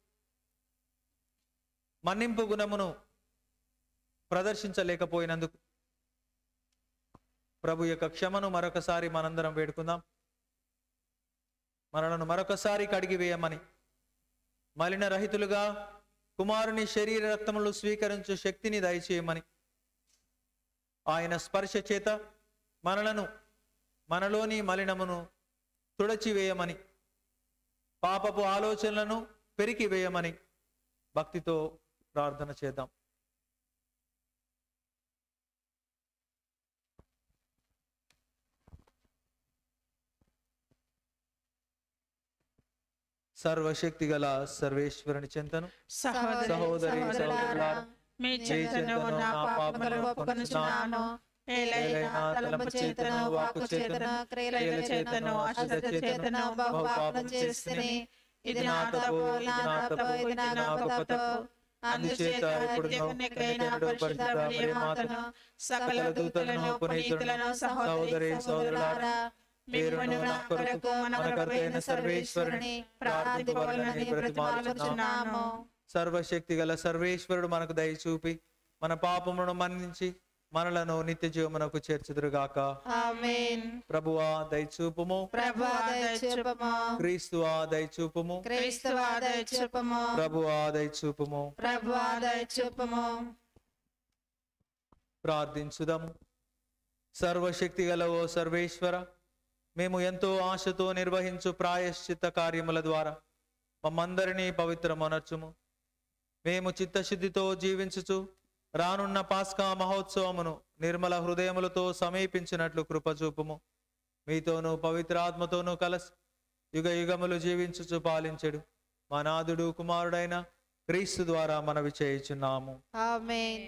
మన్నింపు గుణమును ప్రదర్శించలేకపోయినందుకు ప్రభు యొక్క క్షమను మరొకసారి మనందరం వేడుకుందాం మనలను మరొకసారి కడిగి వేయమని మలిన రహితులుగా కుమారుని శరీర రక్తములు స్వీకరించు శక్తిని దయచేయమని ఆయన స్పర్శ చేత మనలను మనలోని మలినమును తుడచివేయమని పాపపు ఆలోచనలను పెరికివేయమని భక్తితో ప్రార్థన చేద్దాం సర్వశక్తి గల సర్వేశ్వరుని చింతను సహోదరి సహోదరి సహోదరులారా, మీ మీ చింతను చింతను నా నా పాపములను పాపములను ఒప్పుకొనుచున్నాను ఏలైనా తలంపు చేతను వాక్కు చేతను క్రియల చేతను అశ్రద్ధ చేతను బహు పాపం చేస్తుని ఇది నా తప్పు ఇది నా తప్పు ఇది నా గొప్ప తప్పు అందుచేత ఇప్పుడు దేవునికైన పరిశుద్ధ ప్రియమాతను సకల దూతలను పునీతులను సహోదరి సహోదరులారా మిమ్మును నా కొరకు మన కొరకైన సర్వేశ్వరుని ప్రార్థింపవలనని బ్రతిమాలుచున్నాము సర్వశక్తి గల సర్వేశ్వరుడు మనకు దయ చూపి మన పాపములను మన్నించి మనలను నిత్య జీవమునకు చేర్చుదురుగాక ఆమేన్ ప్రభువా దయచూపుము ప్రభువా దయచూపము క్రీస్తువా దయచూపుము క్రీస్తువా దయచూపము ప్రభువా దయచూపుము ప్రభువా దయచూపము ప్రార్థించుదాము సర్వశక్తి గల ఓ సర్వేశ్వర మేము ఎంతో ఆశతో నిర్వహించు ప్రాయశ్చిత్త కార్యముల ద్వారా మమ్మందరినీ పవిత్రమనర్చుము మేము చిత్తశుద్ధితో జీవించుచు రానున్న పాస్కా మహోత్సవమును నిర్మల హృదయములతో సమీపించినట్లు కృపచూపుము మీతోనూ పవిత్రాత్మతోనూ కలసి యుగ యుగములు జీవించుచు పాలించెడు మా నాథుడు కుమారుడైన క్రీస్తు ద్వారా మనవి చేయుచున్నాము ఆమేన్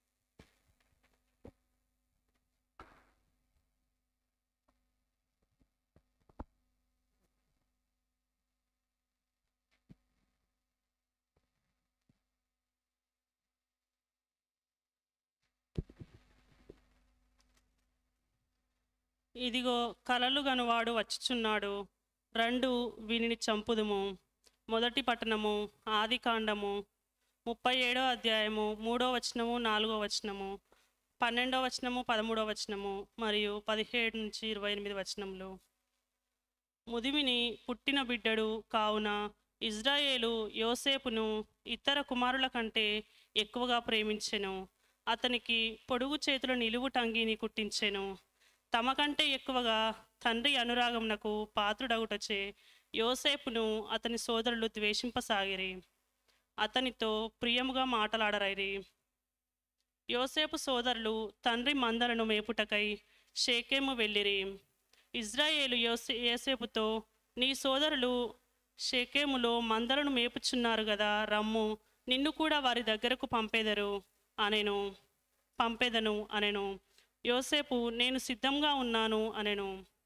ఇదిగో కలలు గనువాడు వచ్చుచున్నాడు రెండు వీనిని చంపుదుము మొదటి పట్టణము ఆది కాండము ముప్పై ఏడో అధ్యాయము మూడో వచనము నాలుగో వచనము పన్నెండో వచనము పదమూడో వచనము మరియు పదిహేడు నుంచి ఇరవై ఎనిమిది వచనములు ముదిమిని పుట్టిన బిడ్డడు కావున ఇజ్రాయేలు యోసేపును ఇతర కుమారుల కంటే ఎక్కువగా ప్రేమించెను అతనికి పొడుగు చేతుల నిలువు టంగిని కుట్టించెను తమ కంటే ఎక్కువగా తండ్రి అనురాగమునకు పాత్రుడగుటచే యోసేపును అతని సోదరులు ద్వేషింపసాగిరి అతనితో ప్రియముగా మాటలాడరైరి యోసేపు సోదరులు తండ్రి మందలను మేపుటకై షేకేము వెళ్ళిరి ఇజ్రాయేలు యోసే యోసేపుతో నీ సోదరులు షేకేములో మందలను మేపుచున్నారు కదా రమ్ము నిన్ను కూడా వారి దగ్గరకు పంపేదరు అనెను పంపేదను అనెను యోసేపు నేను సిద్ధంగా ఉన్నాను అనెను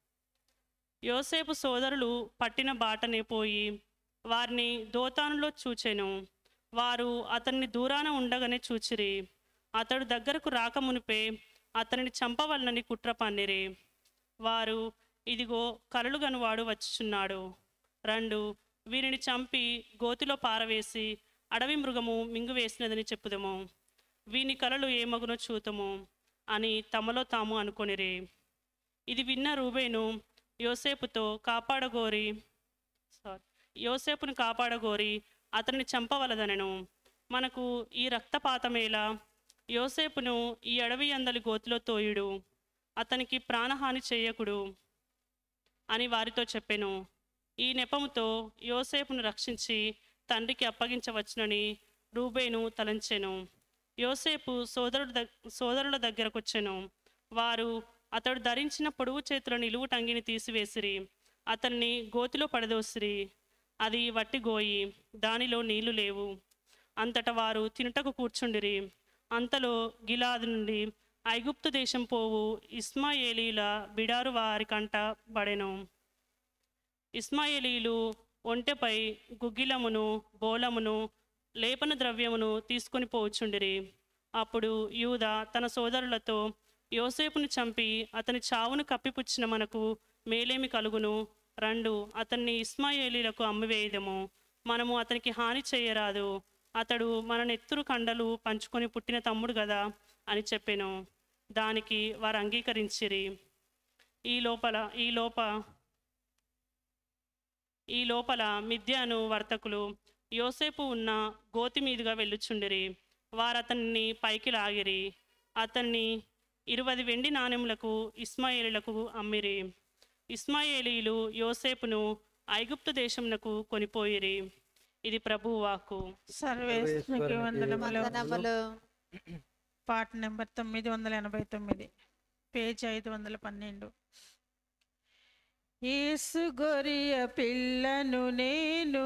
యోసేపు సోదరులు పట్టిన బాటనే పోయి వారిని దోతానులో చూచెను వారు అతన్ని దూరాన ఉండగానే చూచిరి అతడు దగ్గరకు రాకమునిపే అతనిని చంపవలనని కుట్ర పన్నిరి వారు ఇదిగో కలలుగనువాడు వచ్చుచున్నాడు రెండు వీరిని చంపి గోతిలో పారవేసి అడవి మృగము మింగువేసినదని చెప్పుదము వీని కలలు ఏమగునో చూతము అని తమలో తాము అనుకొనిరి ఇది విన్న రూబేను యోసేపుతో కాపాడగోరి సారీ యోసేపును కాపాడగోరి అతన్ని చంపవలదనెను మనకు ఈ రక్తపాతమేలా యోసేపును ఈ అడవి అందలి గోతిలో తోయుడు అతనికి ప్రాణహాని చేయకుడు అని వారితో చెప్పెను ఈ నెపముతో యోసేపును రక్షించి తండ్రికి అప్పగించవచ్చునని రూబేను తలంచెను యోసేపు సోదరుడు దగ్ సోదరుల దగ్గరకొచ్చెను వారు అతడు ధరించిన పొడుగు చేతుల నిలువు టంగిని తీసివేసిరి అతన్ని గోతిలో పడదోసిరి అది వట్టి గోయి దానిలో నీళ్లు లేవు అంతట వారు తినుటకు కూర్చుండిరి అంతలో గిలాదు నుండి ఐగుప్తు దేశం పోవు ఇస్మాయేలీల బిడారు వారి కంట బడెను ఇస్మాయేలీలు ఒంటెపై గుగ్గిలమును బోలమును లేపన ద్రవ్యమును తీసుకొని పోవచ్చుండిరి అప్పుడు యూద తన సోదరులతో యోసేపును చంపి అతని చావును కప్పిపుచ్చిన మనకు మేలేమి కలుగును రండు అతన్ని ఇస్మాయేలీలకు అమ్మివేయదము మనము అతనికి హాని చేయరాదు అతడు మన నెత్తురు కండలు పంచుకొని పుట్టిన తమ్ముడు కదా అని చెప్పెను దానికి వారు అంగీకరించిరి ఈ లోపల ఈ లోప ఈ లోపల మిథ్యాను వర్తకులు యోసేపు ఉన్న గోతి మీదుగా వెళ్ళుచుండిరి వారు అతన్ని పైకి లాగిరి అతన్ని ఇరవై వెండి నాణెములకు ఇస్మాయేలులకు అమ్మిరి ఇస్మాయేలీలు యోసేపును ఐగుప్తు దేశమునకు కొనిపోయిరి ఇది ప్రభువు వాక్కు సర్వేశ్వరునికి వందనములు వందనములు పాట నెంబర్ తొమ్మిది వందల ఎనభై తొమ్మిది పేజ్ ఐదు వందల పన్నెండు ఏసు గొరియ పిల్లను నేను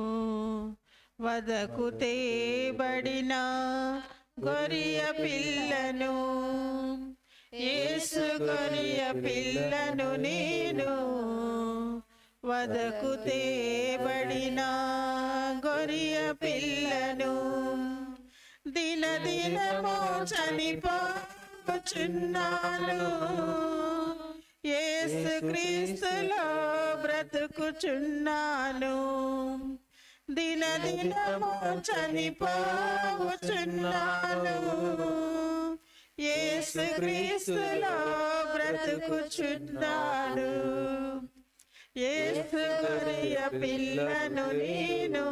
వదకు తేబడిన గొరియ పిల్లను ఏసు గొరియ పిల్లను నేను వదకు తేబడిన గొరియ పిల్లను దిన దినము చనిపోచున్నాను యేసు క్రీస్తులో బ్రతుకుచున్నాను దిన దినము చనిపోచున్నాను యేసు క్రీస్తులో బ్రతుకుచున్నాను యేసు గొరియ పిల్లను నేను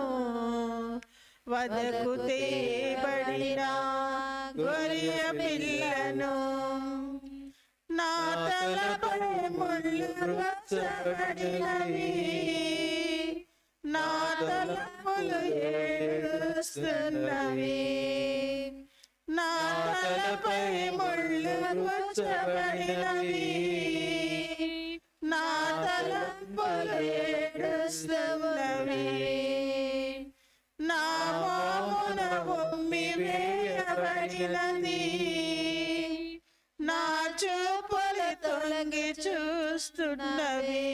వదకు తేబడిన గొరియ పిల్లను నా తలపై ముళ్ళు వచ్చబడినవి నా తలపులు ఏడుస్తున్నవి నా తలపై ముళ్ళు గుచ్చబడినవి నా తలపులు ఏడుస్తున్నవి నా మోమున ఉమ్మి వేయబడినది నా చూపులు తొలగి చూస్తున్నవి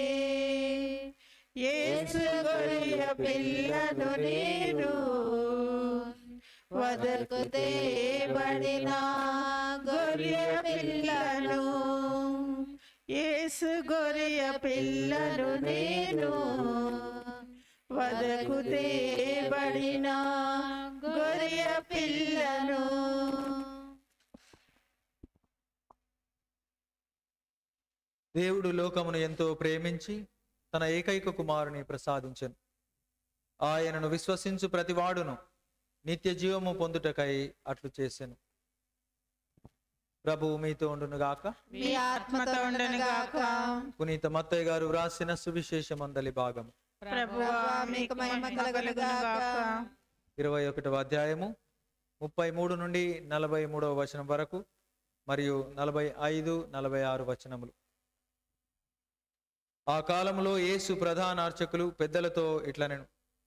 యేసు గొర్రె పిల్లను నేను వదకు తేబడిన గొర్రె పిల్లను యేసు గొర్రె పిల్లను నేను వదకు తేబడిన గొర్రె పిల్లను దేవుడు లోకమును ఎంతో ప్రేమించి తన ఏకైక కుమారుని ప్రసాదించెను ఆయనను విశ్వసించు ప్రతివాడును నిత్య జీవము పొందుటకై అట్లు చేసెను ప్రభువు మీతో ఉండునుగాక మీ ఆత్మతో ఉండను గాక పునీత మత్తయ్య గారు వ్రాసిన సువిశేషమందలి భాగం ప్రభువా మీకు మహిమ కలుగును గాక ఇరవై ఒకటవ అధ్యాయము ముప్పై మూడు నుండి నలభై మూడవ వచనం వరకు మరియు నలభై ఐదు నలభై ఆరు వచనములు ఆ కాలములో యేసు ప్రధాన అర్చకులు పెద్దలతో ఇట్లనెను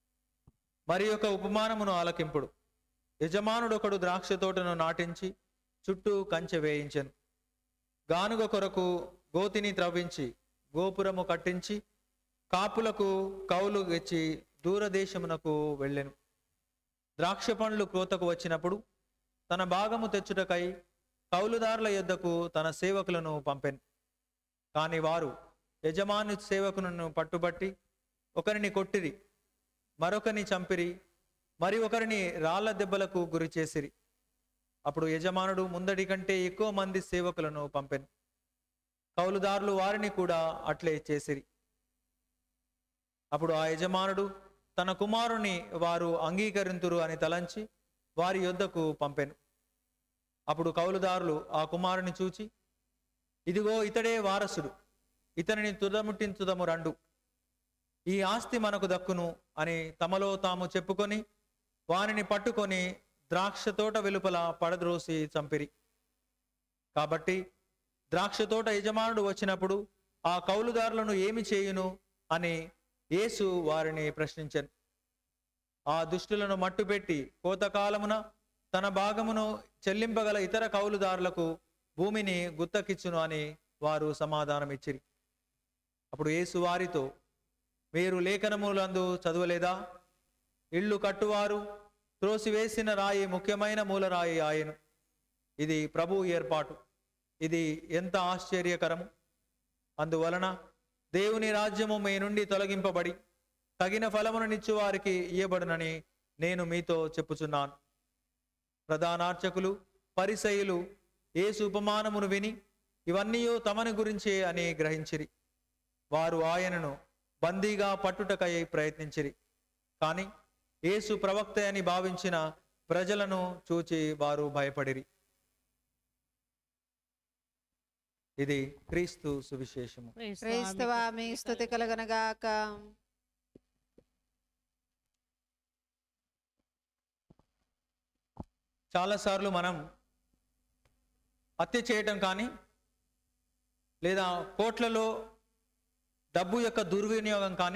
మరి ఒక ఉపమానమును ఆలకింపుడు యజమానుడొకడు ద్రాక్ష తోటను నాటించి చుట్టూ కంచె వేయించెను గానుగ కొరకు గోతిని త్రవ్వించి గోపురము కట్టించి కాపులకు కౌలు ఇచ్చి దూరదేశమునకు వెళ్ళెను ద్రాక్ష పండ్లు కోతకు వచ్చినప్పుడు తన భాగము తెచ్చుటకై కౌలుదారుల యొద్దకు తన సేవకులను పంపెను కాని వారు యజమాని సేవకులను పట్టుబట్టి ఒకరిని కొట్టిరి మరొకరిని చంపిరి మరి ఒకరిని రాళ్ల దెబ్బలకు గురి చేసిరి అప్పుడు యజమానుడు ముందడి కంటే ఎక్కువ మంది సేవకులను పంపెను కౌలుదారులు వారిని కూడా అట్లే చేసిరి అప్పుడు ఆ యజమానుడు తన కుమారుని వారు అంగీకరింతురు అని తలంచి వారి యొద్దకు పంపెను అప్పుడు కౌలుదారులు ఆ కుమారుని చూచి ఇదిగో ఇతడే వారసుడు ఇతనిని తుదముట్టించుదము రండు ఈ ఆస్తి మనకు దక్కును అని తమలో తాము చెప్పుకొని వానిని పట్టుకొని ద్రాక్ష తోట వెలుపల పడద్రోసి చంపిరి కాబట్టి ద్రాక్ష తోట యజమానుడు వచ్చినప్పుడు ఆ కౌలుదారులను ఏమి చేయును అని యేసు వారిని ప్రశ్నించెను ఆ దుష్టులను మట్టుపెట్టి కోతకాలమున తన భాగమును చెల్లింపగల ఇతర కౌలుదారులకు భూమిని గుత్తకిచ్చును అని వారు సమాధానమిచ్చిరి అప్పుడు యేసు వారితో మీరు లేఖనములందు చదవలేదా ఇల్లు కట్టువారు త్రోసివేసిన రాయి ముఖ్యమైన మూలరాయి ఆయను ఇది ప్రభు ఏర్పాటు ఇది ఎంత ఆశ్చర్యకరము అందువలన దేవుని రాజ్యము మీ నుండి తొలగింపబడి తగిన ఫలముననిచ్చు వారికి ఇయ్యబడునని నేను మీతో చెప్పుచున్నాను ప్రధానార్చకులు పరిసయులు యేసు ఉపమానమును విని ఇవన్నీ తమని గురించే అని గ్రహించిరి వారు ఆయనను బందీగా పట్టుటకై ప్రయత్నించిరి కానీ యేసు ప్రవక్త అని భావించిన ప్రజలను చూచి వారు భయపడిరి ఇది క్రీస్తు సువిశేషము క్రైస్తవ మీ స్థుతి కలగనగాక చాలాసార్లు మనం హత్య చేయటం కానీ లేదా కోట్లలో డబ్బు యొక్క దుర్వినియోగం కానీ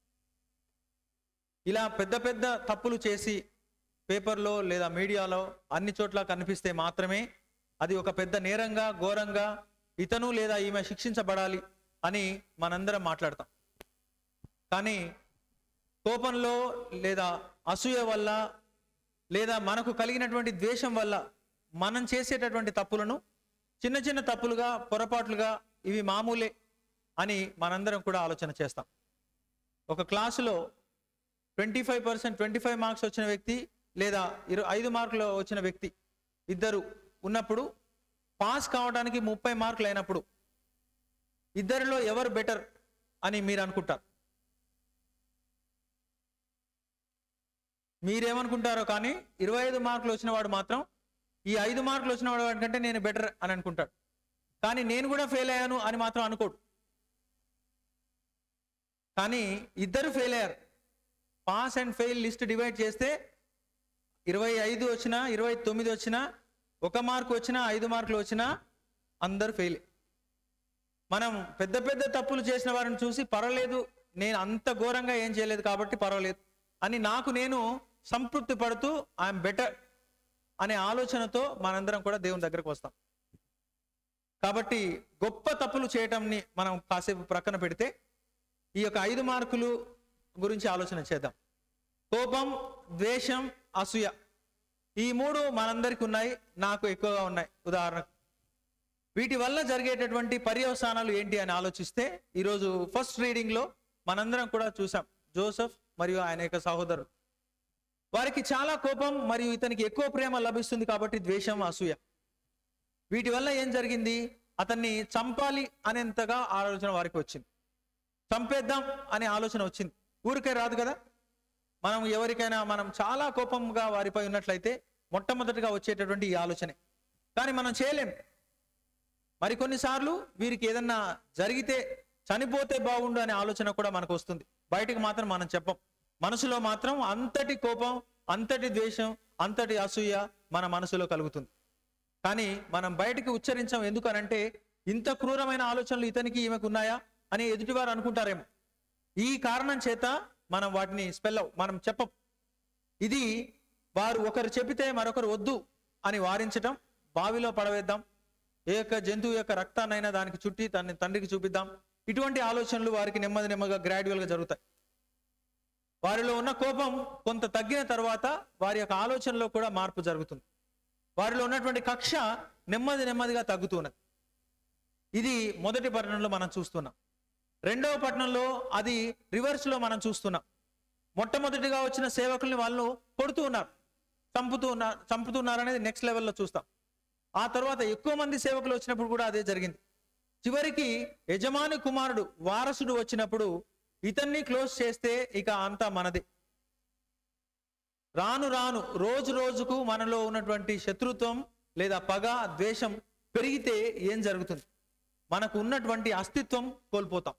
ఇలా పెద్ద పెద్ద తప్పులు చేసి పేపర్లో లేదా మీడియాలో అన్ని చోట్ల కనిపిస్తే మాత్రమే అది ఒక పెద్ద నేరంగా ఘోరంగా ఇతను లేదా ఈమె శిక్షించబడాలి అని మనందరం మాట్లాడతాం కానీ కోపంలో లేదా అసూయ వల్ల లేదా మనకు కలిగినటువంటి ద్వేషం వల్ల మనం చేసేటటువంటి తప్పులను చిన్న చిన్న తప్పులుగా పొరపాట్లుగా ఇవి మామూలే అని మనందరం కూడా ఆలోచన చేస్తాం ఒక క్లాసులో twenty five percent twenty five marks వచ్చిన వ్యక్తి లేదా ఇరవై ఐదు మార్కులు వచ్చిన వ్యక్తి ఇద్దరు ఉన్నప్పుడు పాస్ కావడానికి ముప్పై మార్కులు అయినప్పుడు ఇద్దరిలో ఎవరు బెటర్ అని మీరు అనుకుంటారు మీరేమనుకుంటారో కానీ ఇరవై ఐదు మార్కులు వచ్చిన వాడు మాత్రం ఈ ఐదు మార్కులు వచ్చిన వాడు కంటే నేను బెటర్ అని అనుకుంటాడు కానీ నేను కూడా ఫెయిల్ అయ్యాను అని మాత్రం అనుకోడు కానీ ఇద్దరు ఫెయిల్ అయ్యారు pass and fail list divide చేస్తే ఇరవై ఐదు వచ్చినా ఇరవై తొమ్మిది వచ్చినా ఒక మార్కు వచ్చినా ఐదు మార్కులు వచ్చినా అందరు ఫెయిల్ మనం పెద్ద పెద్ద తప్పులు చేసిన వారిని చూసి పర్వాలేదు నేను అంత ఘోరంగా ఏం చేయలేదు కాబట్టి పర్వాలేదు అని నాకు నేను సంతృప్తి పడుతూ ఐఎమ్ బెటర్ అనే ఆలోచనతో మనందరం కూడా దేవుని దగ్గరకు వస్తాం కాబట్టి గొప్ప తప్పులు చేయటంని మనం కాసేపు ప్రక్కన పెడితే ఈ యొక్క ఐదు మార్కులు గురించి ఆలోచన చేద్దాం కోపం ద్వేషం అసూయ ఈ మూడు మనందరికి ఉన్నాయి నాకు ఎక్కువగా ఉన్నాయి ఉదాహరణకు వీటి వల్ల జరిగేటటువంటి పర్యవసానాలు ఏంటి అని ఆలోచిస్తే ఈరోజు ఫస్ట్ రీడింగ్లో మనందరం కూడా చూసాం జోసెఫ్ మరియు ఆయన యొక్క సహోదరుడు వారికి చాలా కోపం మరియు ఇతనికి ఎక్కువ ప్రేమ లభిస్తుంది కాబట్టి ద్వేషం అసూయ వీటి వల్ల ఏం జరిగింది అతన్ని చంపాలి అనేంతగా ఆలోచన వారికి వచ్చింది చంపేద్దాం అనే ఆలోచన వచ్చింది ఊరికే రాదు కదా మనం ఎవరికైనా మనం చాలా కోపంగా వారిపై ఉన్నట్లయితే మొట్టమొదటిగా వచ్చేటటువంటి ఈ ఆలోచనే కానీ మనం చేయలేం మరికొన్నిసార్లు వీరికి ఏదన్నా జరిగితే చనిపోతే బాగుండు అనే ఆలోచన కూడా మనకు వస్తుంది బయటికి మాత్రం మనం చెప్పం మనసులో మాత్రం అంతటి కోపం అంతటి ద్వేషం అంతటి అసూయ మన మనసులో కలుగుతుంది కానీ మనం బయటికి ఉచ్చరించాం ఎందుకనంటే ఇంత క్రూరమైన ఆలోచనలు ఇతనికి ఈమెకు ఉన్నాయా అని ఎదుటివారు అనుకుంటారేమో ఈ కారణం చేత మనం వాటిని స్పెల్ మనం చెప్పం ఇది వారు ఒకరు చెబితే మరొకరు వద్దు అని వారించటం బావిలో పడవేద్దాం ఏ యొక్క జంతువు యొక్క రక్తాన్నైనా దానికి చుట్టి తన తండ్రికి చూపిద్దాం ఇటువంటి ఆలోచనలు వారికి నెమ్మది నెమ్మదిగా గ్రాడ్యువల్గా జరుగుతాయి వారిలో ఉన్న కోపం కొంత తగ్గిన తర్వాత వారి యొక్క ఆలోచనలో కూడా మార్పు జరుగుతుంది వారిలో ఉన్నటువంటి కక్ష నెమ్మది నెమ్మదిగా తగ్గుతున్నది ఇది మొదటి పట్టణంలో మనం చూస్తున్నాం రెండవ పట్టణంలో అది రివర్స్ లో మనం చూస్తున్నాం మొట్టమొదటిగా వచ్చిన సేవకుల్ని వాళ్ళు కొడుతూ ఉన్నారు చంపుతూ ఉన్నారు చంపుతున్నారు అనేది నెక్స్ట్ లెవెల్లో చూస్తాం ఆ తర్వాత ఎక్కువ మంది సేవకులు వచ్చినప్పుడు కూడా అదే జరిగింది చివరికి యజమాని కుమారుడు వారసుడు వచ్చినప్పుడు ఇతన్ని క్లోజ్ చేస్తే ఇక అంతా మనదే రాను రాను రోజు రోజుకు మనలో ఉన్నటువంటి శత్రుత్వం లేదా పగ ద్వేషం పెరిగితే ఏం జరుగుతుంది మనకు ఉన్నటువంటి అస్తిత్వం కోల్పోతాం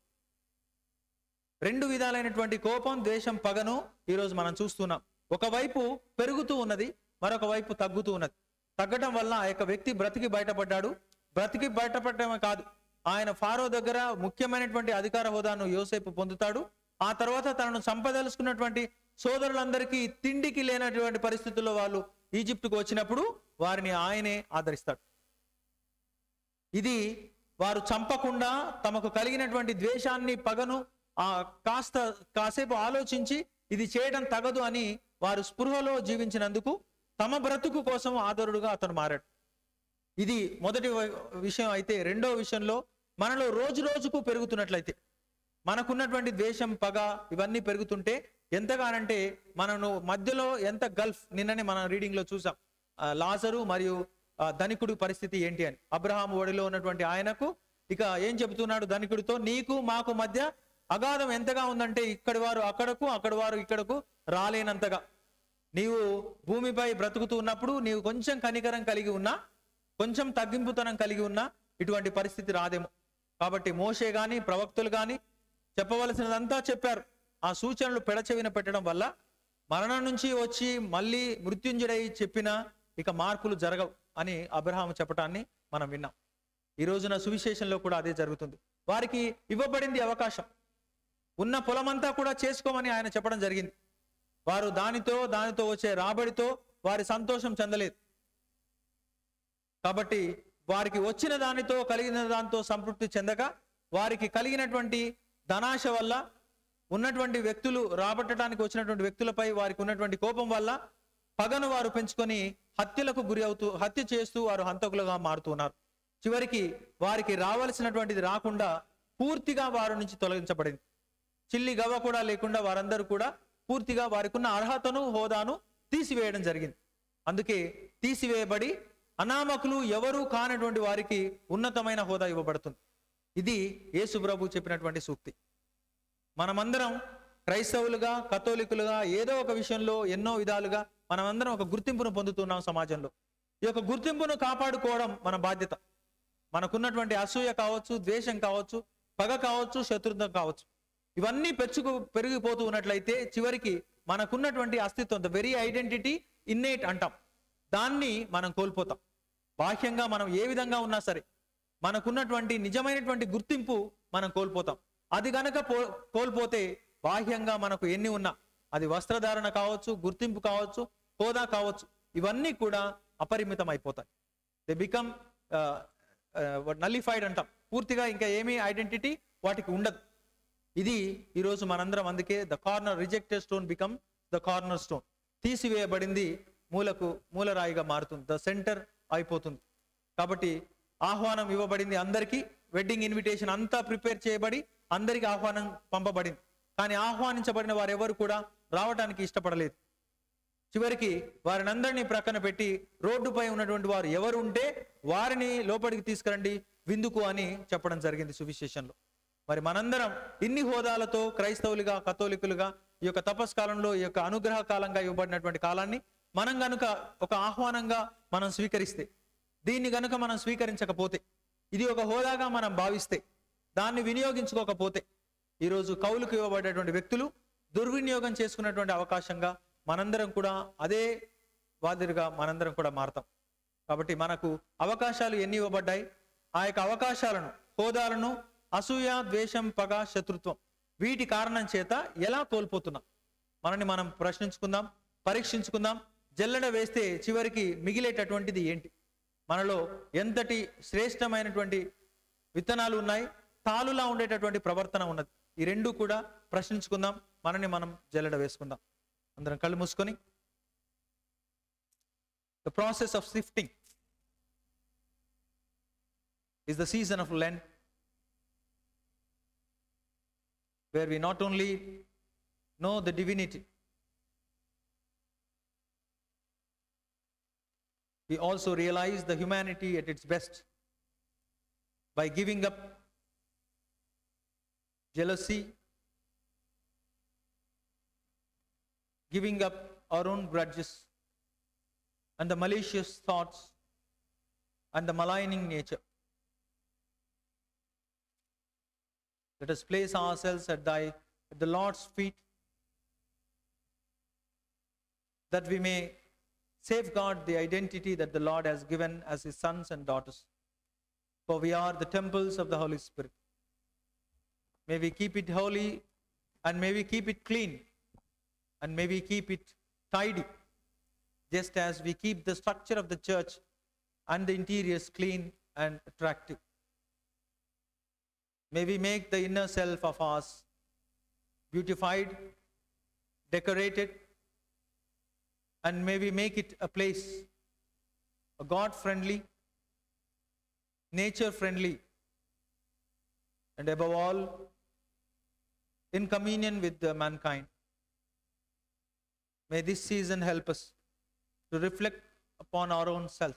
రెండు విధాలైనటువంటి కోపం ద్వేషం పగను ఈరోజు మనం చూస్తున్నాం ఒకవైపు పెరుగుతూ ఉన్నది మరొక వైపు తగ్గుతూ ఉన్నది తగ్గడం వల్ల ఆ యొక్క వ్యక్తి బ్రతికి బయటపడ్డాడు బ్రతికి బయటపడటమే కాదు ఆయన ఫారో దగ్గర ముఖ్యమైనటువంటి అధికార హోదాను యోసేపు పొందుతాడు ఆ తర్వాత తనను సంపదలుచుకున్నటువంటి సోదరులందరికీ తిండికి లేనటువంటి పరిస్థితుల్లో వాళ్ళు ఈజిప్టుకు వచ్చినప్పుడు వారిని ఆయనే ఆదరిస్తాడు ఇది వారు చంపకుండా తమకు కలిగినటువంటి ద్వేషాన్ని పగను ఆ కాస్త కాసేపు ఆలోచించి ఇది చేయడం తగదు అని వారు స్పృహలో జీవించినందుకు తమ బ్రతుకు కోసం ఆదరుడుగా అతను మారాడు ఇది మొదటి వ- విషయం అయితే రెండో విషయంలో మనలో రోజు రోజుకు పెరుగుతున్నట్లయితే మనకున్నటువంటి ద్వేషం పగ ఇవన్నీ పెరుగుతుంటే ఎంతగానంటే మనను మధ్యలో ఎంత గల్ఫ్ నిన్ననే మనం రీడింగ్ లో చూసాం ఆ, లాజరు మరియు ఆ, ధనికుడి పరిస్థితి ఏంటి అని అబ్రహాం ఒడిలో ఉన్నటువంటి ఆయనకు ఇక ఏం చెబుతున్నాడు ధనికుడితో నీకు మాకు మధ్య అగాధం ఎంతగా ఉందంటే ఇక్కడి వారు అక్కడకు అక్కడి వారు ఇక్కడకు రాలేనంతగా నీవు భూమిపై బ్రతుకుతూ ఉన్నప్పుడు నీవు కొంచెం కనికరం కలిగి ఉన్నా కొంచెం తగ్గింపుతనం కలిగి ఉన్నా ఇటువంటి పరిస్థితి రాదేమో కాబట్టి మోషే గాని ప్రవక్తులు గాని చెప్పవలసినదంతా చెప్పారు ఆ సూచనలు పెడచెవిన పెట్టడం వల్ల మరణం నుంచి వచ్చి మళ్ళీ మృత్యుంజుడై చెప్పినా ఇక మార్పులు జరగవు అని అబ్రహాము చెప్పటాన్ని మనం విన్నాం ఈ రోజున సువిశేషంలో కూడా అదే జరుగుతుంది వారికి ఇవ్వబడింది అవకాశం ఉన్న పొలమంతా కూడా చేసుకోమని ఆయన చెప్పడం జరిగింది వారు దానితో దానితో వచ్చే రాబడితో వారి సంతోషం చెందలేదు కాబట్టి వారికి వచ్చిన దానితో కలిగిన దాంతో సంతృప్తి చెందక వారికి కలిగినటువంటి ధనాశ వల్ల ఉన్నటువంటి వ్యక్తులు రాబట్టడానికి వచ్చినటువంటి వ్యక్తులపై వారికి ఉన్నటువంటి కోపం వల్ల పగను వారు పెంచుకొని హత్యలకు గురి అవుతూ హత్య చేస్తూ వారు హంతకులుగా మారుతున్నారు చివరికి వారికి రావాల్సినటువంటిది రాకుండా పూర్తిగా వారి నుంచి తొలగించబడింది చిల్లి గవ్వ కూడా లేకుండా వారందరూ కూడా పూర్తిగా వారికి ఉన్న అర్హతను హోదాను తీసివేయడం జరిగింది అందుకే తీసివేయబడి అనామకులు ఎవరూ కానటువంటి వారికి ఉన్నతమైన హోదా ఇవ్వబడుతుంది ఇది యేసు ప్రభు చెప్పినటువంటి సూక్తి మనమందరం క్రైస్తవులుగా కథోలికులుగా ఏదో ఒక విషయంలో ఎన్నో విధాలుగా మనమందరం ఒక గుర్తింపును పొందుతున్నాం సమాజంలో ఈ యొక్క గుర్తింపును కాపాడుకోవడం మన బాధ్యత మనకున్నటువంటి అసూయ కావచ్చు ద్వేషం కావచ్చు పగ కావచ్చు శత్రుత్వం కావచ్చు ఇవన్నీ పెంచుకు పెరిగిపోతూ ఉన్నట్లయితే చివరికి మనకున్నటువంటి అస్తిత్వం ద వెరీ ఐడెంటిటీ ఇన్నేట్ అంటాం దాన్ని మనం కోల్పోతాం బాహ్యంగా మనం ఏ విధంగా ఉన్నా సరే మనకున్నటువంటి నిజమైనటువంటి గుర్తింపు మనం కోల్పోతాం అది గనక పో కోల్పోతే బాహ్యంగా మనకు ఎన్ని ఉన్నా అది వస్త్రధారణ కావచ్చు గుర్తింపు కావచ్చు హోదా కావచ్చు ఇవన్నీ కూడా అపరిమితం అయిపోతాయి దే బికమ్ నల్లిఫైడ్ అంటాం పూర్తిగా ఇంకా ఏమీ ఐడెంటిటీ వాటికి ఉండదు ఇది ఈరోజు మనందరం అందుకే the corner rejected stone become the corner stone తీసివేయబడింది మూలకు మూలరాయిగా మారుతుంది ద సెంటర్ అయిపోతుంది కాబట్టి ఆహ్వానం ఇవ్వబడింది అందరికీ వెడ్డింగ్ ఇన్విటేషన్ అంతా ప్రిపేర్ చేయబడి అందరికీ ఆహ్వానం పంపబడింది కానీ ఆహ్వానించబడిన వారెవరు కూడా రావడానికి ఇష్టపడలేదు చివరికి వారిని అందరినీ ప్రక్కన పెట్టి రోడ్డుపై ఉన్నటువంటి వారు ఎవరు ఉంటే వారిని లోపలికి తీసుకురండి విందుకు అని చెప్పడం జరిగింది సువిశేషంలో మరి మనందరం ఇన్ని హోదాలతో క్రైస్తవులుగా కథోలికులుగా ఈ యొక్క తపస్కాలంలో ఈ యొక్క అనుగ్రహ కాలంగా ఇవ్వబడినటువంటి కాలాన్ని మనం గనుక ఒక ఆహ్వానంగా మనం స్వీకరిస్తే దీన్ని గనుక మనం స్వీకరించకపోతే ఇది ఒక హోదాగా మనం భావిస్తే దాన్ని వినియోగించుకోకపోతే ఈరోజు కౌలుకు ఇవ్వబడేటువంటి వ్యక్తులు దుర్వినియోగం చేసుకున్నటువంటి అవకాశంగా మనందరం కూడా అదే వాదిరిగా మనందరం కూడా మారతాం కాబట్టి మనకు అవకాశాలు ఎన్ని ఇవ్వబడ్డాయి ఆ యొక్క అవకాశాలను హోదాలను అసూయ ద్వేషం పగ శత్రుత్వం వీటి కారణం చేత ఎలా కోల్పోతున్నాం మనని మనం ప్రశ్నించుకుందాం పరీక్షించుకుందాం జల్లెడ వేస్తే చివరికి మిగిలేటటువంటిది ఏంటి మనలో ఎంతటి శ్రేష్టమైనటువంటి విత్తనాలు ఉన్నాయి తాలులా ఉండేటటువంటి ప్రవర్తన ఉన్నది ఈ రెండు కూడా ప్రశ్నించుకుందాం మనని మనం జల్లెడ వేసుకుందాం అందరం కళ్ళు మూసుకొని the process of sifting is the season of Lent, where we not only know the divinity, we also realize the humanity at its best by giving up jealousy, giving up our own grudges, and the malicious thoughts and the maligning nature. Let us place ourselves at thy at the Lord's feet that we may safeguard the identity that the Lord has given as his sons and daughters. For we are the temples of the Holy Spirit. May we keep it holy and may we keep it clean and may we keep it tidy, just as we keep the structure of the church and the interiors clean and attractive. May we make the inner self of ours beautified, decorated, and may we make it a place, a God friendly, nature friendly, and above all, in communion with the mankind. May this season help us to reflect upon our own self,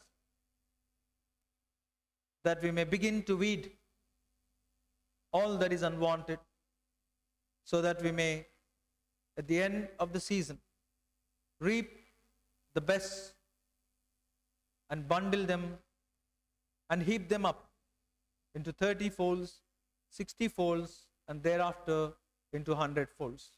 that we may begin to weed all that is unwanted, so that we may, at the end of the season, reap the best and bundle them and heap them up into 30 folds, 60 folds, and thereafter into 100 folds.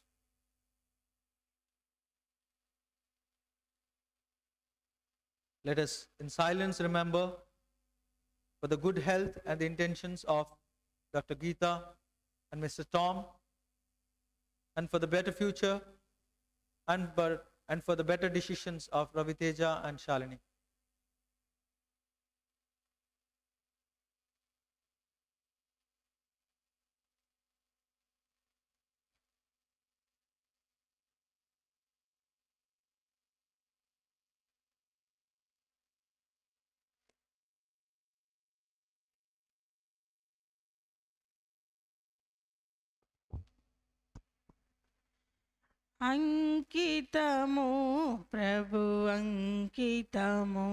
Let us in silence remember for the good health and the intentions of Dr. Geeta and Mr. Tom, and for the better future and, for- and for the better decisions of Raviteja and Shalini. అంకితము ప్రభు అంకితము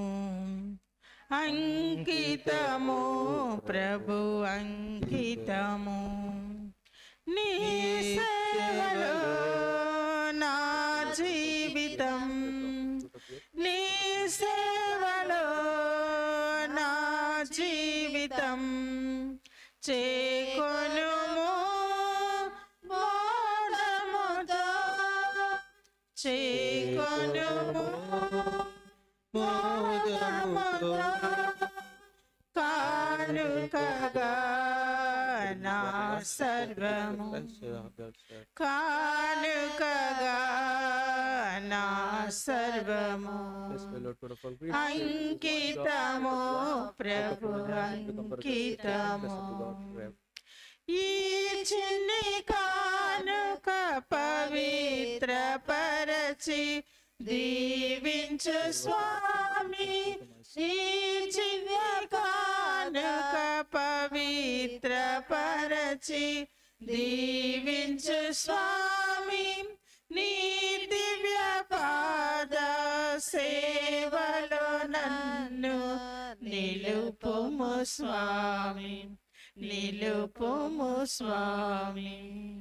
అంకితము ప్రభు అంకితము నీ సేవలో నా జీవితం నీ సేవలో నా జీవితం చేకొనుము మోడముతో కొనుము మోదముతో కానుకగా నా సర్వము కానుకగా నా సర్వము అంకితము ప్రభు అంకితము ఈ చిన్ని కానుక పవిత్ర పరచి దీవించు స్వామి ఈ చిన్ని కానుక పవిత్ర పరచి దీవించు స్వామి నీ దివ్య పాద సేవలో నన్ను నిలుపుము స్వామి నిలుపుము స్వామి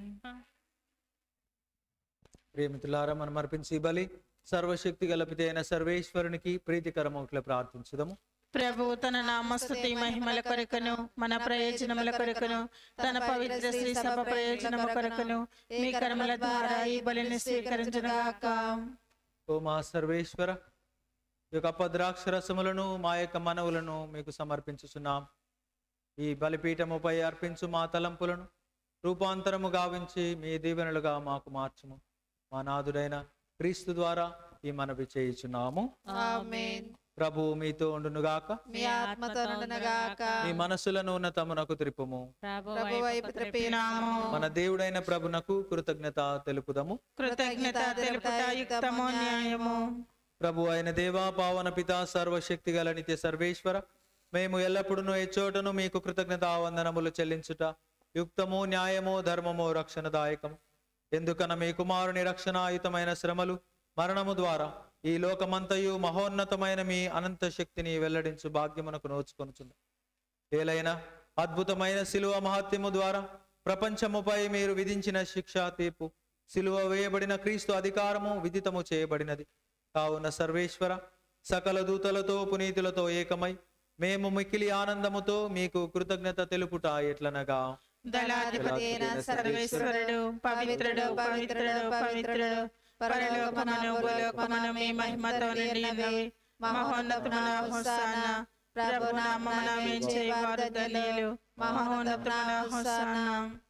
ప్రేమితులారా మనం అర్పించి ఈ బలి సర్వశక్తి గలపితే అయిన సర్వేశ్వరునికి ప్రీతికరమౌట్ల ప్రార్థించుదాము ప్రభు తన నామస్తుతి మహిమల కొరకును మన ప్రయోజనముల కొరకును తన పవిత్ర శ్రీ సభ ప్రయోజనము కొరకును మీ కర్మల ద్వారా ఈ బలిని స్వీకరించుగాక ఓ మా సర్వేశ్వర ఈ యొక్క అపద్రాక్ష రసములను మా యొక్క మనవులను మీకు సమర్పించుచున్నాం ఈ బలిపీఠముపై అర్పించు మా తలంపులను రూపాంతరము గావించి మీ దీవెనలుగా మాకు మార్చుము మా నాథుడైన క్రీస్తు ద్వారా ఈ మనవి చేయుచున్నాము ఆమేన్ ప్రభు మీతో ఉండునుగాక మీ ఆత్మతో నుండునుగాక మీ మనస్సులను ఉన్నతమునకు త్రిప్పుము ప్రభు వైపు త్రిప్పినాము మన దేవుడైన ప్రభునకు కృతజ్ఞత తెలుపుదము కృతజ్ఞత తెలుపుట యుక్తము న్యాయము ప్రభు అయిన దేవా పావన పిత సర్వశక్తి గల నిత్య సర్వేశ్వర మేము ఎల్లప్పుడూ ఎచ్చోటను మీకు కృతజ్ఞత వందనములు చెల్లించుట యుక్తము న్యాయము ధర్మము రక్షణదాయకం ఎందుకన మీ కుమారుని రక్షణాయుతమైన శ్రమలు మరణము ద్వారా ఈ లోకమంతయు మహోన్నతమైన మీ అనంత శక్తిని వెల్లడించు భాగ్యమునకు నోచుకొనుచుంది ఏలైనా అద్భుతమైన శిలువ మహత్యము ద్వారా ప్రపంచముపై మీరు విధించిన శిక్షా తీర్పు శిలువ వేయబడిన క్రీస్తు అధికారము విదితము చేయబడినది కావున సర్వేశ్వర సకల దూతలతో పునీతులతో ఏకమై మేము మిక్కిలి ఆనందముతో మీకు కృతజ్ఞత తెలుపుట ఎట్లనగా దళాధిపతి అయిన సర్వేశ్వరుడు పవిత్రుడు పవిత్రుడు పవిత్రుడు పరలోకమును భూలోకమును మీ మహిమతో నిండినవి మహోన్నతమున హోసాన ప్రభు నామమున విజయవారు ధన్యులు మహోన్నతమున హోసాన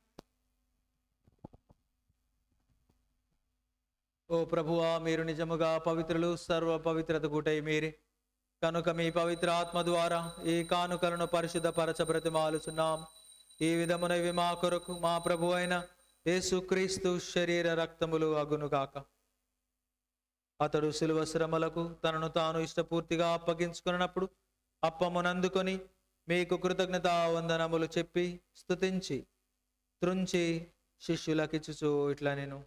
ఓ ప్రభువా మీరు నిజముగా పవిత్రులు సర్వ పవిత్రత గుటై మీరే కనుక మీ పవిత్ర ఆత్మ ద్వారా ఈ కానుకలను పరిశుద్ధ పరచ బ్రతిమాలుచున్నాం ఈ విధమున ఇవి మా కొరకు మా ప్రభు అయిన యేసుక్రీస్తు శరీర రక్తములు అగునుగాక అతడు శిలువ శ్రమలకు తనను తాను ఇష్టపూర్తిగా అప్పగించుకున్నప్పుడు అప్పమునందుకొని మీకు కృతజ్ఞత వందనములు చెప్పి స్తుతించి త్రుంచి శిష్యులకిచ్చుచు ఇట్లా నేను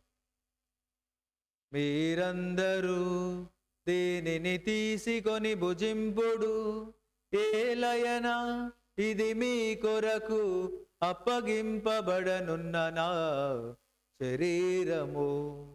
మీరందరూ దీనిని తీసుకొని భుజింపుడు ఏలయనా ఇది మీ కొరకు అప్పగింపబడనున్న నా శరీరము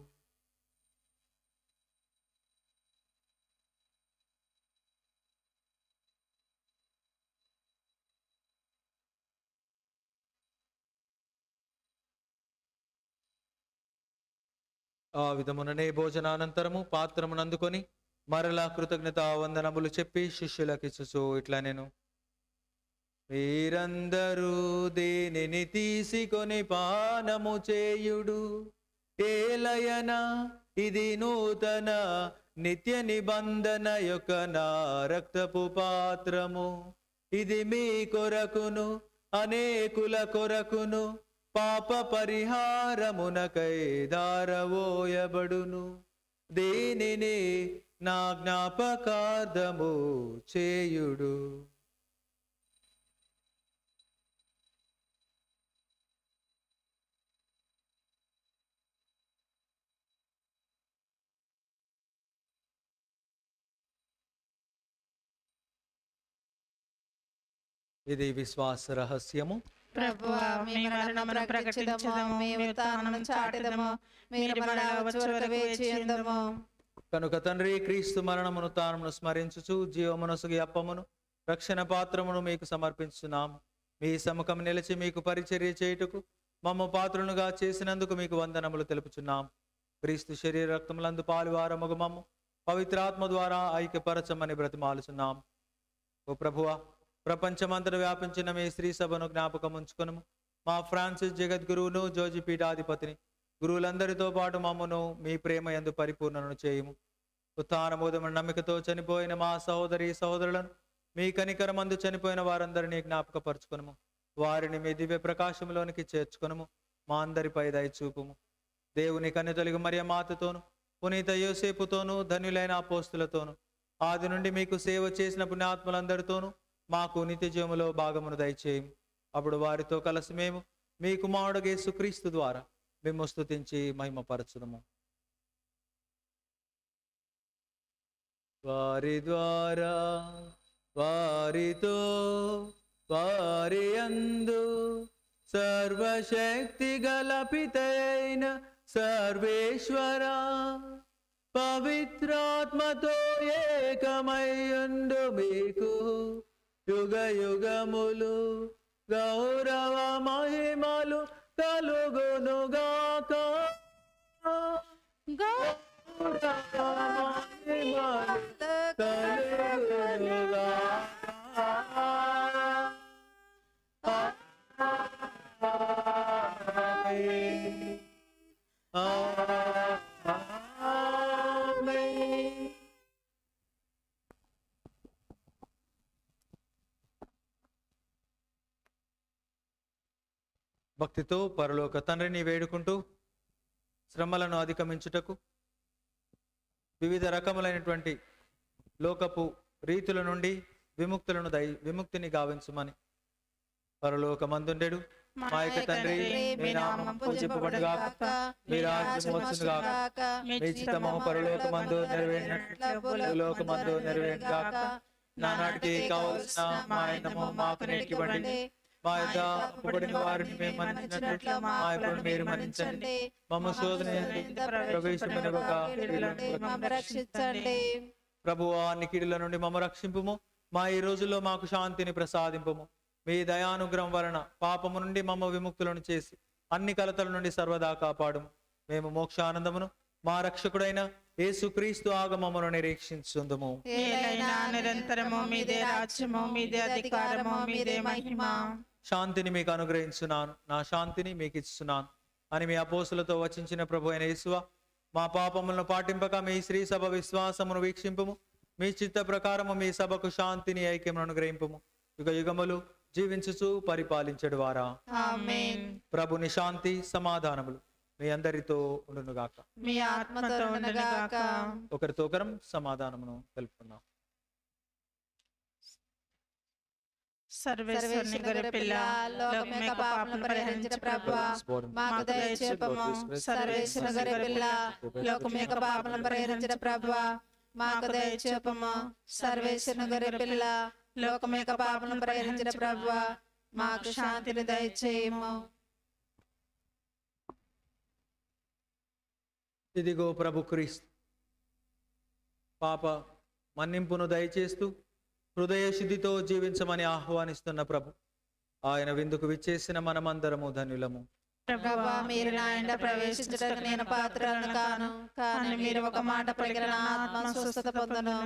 ఆ విధముననే భోజనానంతరము పాత్రమును అందుకొని మరలా కృతజ్ఞత వందనములు చెప్పి శిష్యులకిచ్చుచు ఇట్లా నేను మీరందరూ దీనిని తీసుకొని పానము చేయుడు ఏలయన ఇది నూతన నిత్య నిబంధన యొక్క నా రక్తపు పాత్రము ఇది మీ కొరకును అనేకుల కొరకును పాప పరిహారమునకై దారవోయబడును దీనిని నా జ్ఞాపకార్థము చేయుడు ఇది విశ్వాస రహస్యము ప్రభువా మీ మరణమును ప్రకటించదము మీ ఉత్థానమును చాటిదము మీరు మరలా వచ్చే వరకు వేచి ఉందము కనుక తండ్రి క్రీస్తు మరణమును తానమును స్మరించుచు జీవమునసుగి అప్పమును రక్షణ పాత్రమును మీకు సమర్పించున్నాము మీ సముఖం నిలిచి మీకు పరిచర్య చేయుటకు మమ్మ పాత్రనుగా చేసినందుకు మీకు వందనములు తెలుపుచున్నాం క్రీస్తు శరీర రక్తములందు పాలువారముగు మమ్ము పవిత్రాత్మ ద్వారా ఐక్యపరచమని బ్రతిమాలుచున్నాం ఓ ప్రభువా ప్రపంచమంతటా వ్యాపించిన మీ స్త్రీ సభను జ్ఞాపకం ఉంచుకొనుము మా ఫ్రాన్సిస్ జగద్గురువును జోజి పీఠాధిపతిని గురువులందరితో పాటు మమ్మను మీ ప్రేమ యందు పరిపూర్ణను చేయుము ఉత్థానబోధమైన నమ్మికతో చనిపోయిన మా సహోదరి సహోదరులను మీ కనికరమందు చనిపోయిన వారందరినీ జ్ఞాపకపరచుకొనుము వారిని మీ దివ్య ప్రకాశంలోనికి చేర్చుకొనుము మా అందరిపై దయచూపుము దేవుని కన్యతొలిగి మరియ మాతతోను పునీత యోసేపుతోనూ ధన్యులైన అపోస్తులతోనూ ఆది నుండి మీకు సేవ చేసిన పుణ్యాత్ములందరితోనూ మాకు నిత్య జీవములో భాగమును దయచేయము అప్పుడు వారితో కలిసి మేము మీ కుమారుడు యేసుక్రీస్తు ద్వారా మేము స్తుతించి మహిమపరచుదము వారి ద్వారా వారితో వారి అందు సర్వశక్తి గల పితైన సర్వేశ్వర పవిత్రాత్మతో ఏకమయ్యుండు మీకు యుగ యుగములు గౌరవ మహిమలు కలుగునుగాక గౌరవ మహిమలు కలుగునుగాక ఆమేన్ భక్తితో పరలోక తండ్రిని వేడుకుంటూ శ్రమలను అధిగమించుటకు వివిధ రకములైనటువంటి లోకపు రీతుల నుండి విముక్తులను దయ విముక్తిని గావించుమని పరలోక మందుండెడు మా యొక్క తండ్రి మీ నామం పూజింపబడుగాక మీ రాజ్యం వచ్చునుగాక మీ చిత్తము పరలోక మందు నెరవేరినట్లు లోకమందు నెరవేరుగాక నానాటికి కావలసిన మా ఆయనము మాకు నేర్కివ్వండి మా యొక్క అప్పుబడిన వారిని మేము మన్నించినట్లు మా ఇప్పుడు మీరు మన్నించండి మమ్మ శోధన ప్రవేశపెనవక రక్షించండి ప్రభువా నికిడిల నుండి మమ్మ రక్షింపుము మా ఈ రోజుల్లో మాకు శాంతిని ప్రసాదింపుము మీ దయానుగ్రహం వలన పాపము నుండి మమ్మ విముక్తులను చేసి అన్ని కలతల నుండి సర్వదా కాపాడుము మేము మోక్షానందమును మా రక్షకుడైన యేసుక్రీస్తు ఆగమమును నిరీక్షించుందుము ఏలైనా నిరంతరము మీదే రాజ్యము మీదే అధికారము మీదే మహిమ శాంతిని మీకు అనుగ్రహించున్నాను నా శాంతిని మీకు ఇస్తున్నాను అని మీ అపోసులతో వచించిన ప్రభు అయిన యేసువ మా పాపములను పాటింపక మీ శ్రీ సభ విశ్వాసమును వీక్షింపుము మీ చిత్త ప్రకారము మీ సభకు శాంతిని ఐక్యమును అనుగ్రహింపుము యుగ యుగములు జీవించుచు పరిపాలించడు వారా ఆమేన్ ప్రభుని శాంతి సమాధానములు మీ అందరితో ఉండునుగాక మీ ఆత్మతో ఉండగాక ఒకరితో ఒకరం సమాధానమును తెలుపుకుందాం సర్వేశ్వరుని గొర్రెపిల్ల లోకం యొక్క పాపములను పరిహరించిన ప్రభువా మాకు దయచేపము సర్వేశ్వరుని గొర్రెపిల్ల లోకం యొక్క పాపములను పరిహరించిన ప్రభువా మాకు దయచేపము సర్వేశ్వరుని గొర్రెపిల్ల లోకం యొక్క పాపములను పరిహరించిన ప్రభువా మాకు శాంతిని దయచేయము ఇదిగో ప్రభు క్రీస్తు పాప మన్నింపును దయచేస్తూ హృదయ శుద్ధితో జీవించమని ఆహ్వానిస్తున్న ప్రభు ఆయన విందుకు విచ్చేసిన మనమందరము ధన్యులము ప్రభా మీరు నా ఎండ ప్రవేశించడానికి నేను పాత్రలను కాను కానీ మీరు ఒక మాట పలికిన నా ఆత్మ స్వస్థత పొందను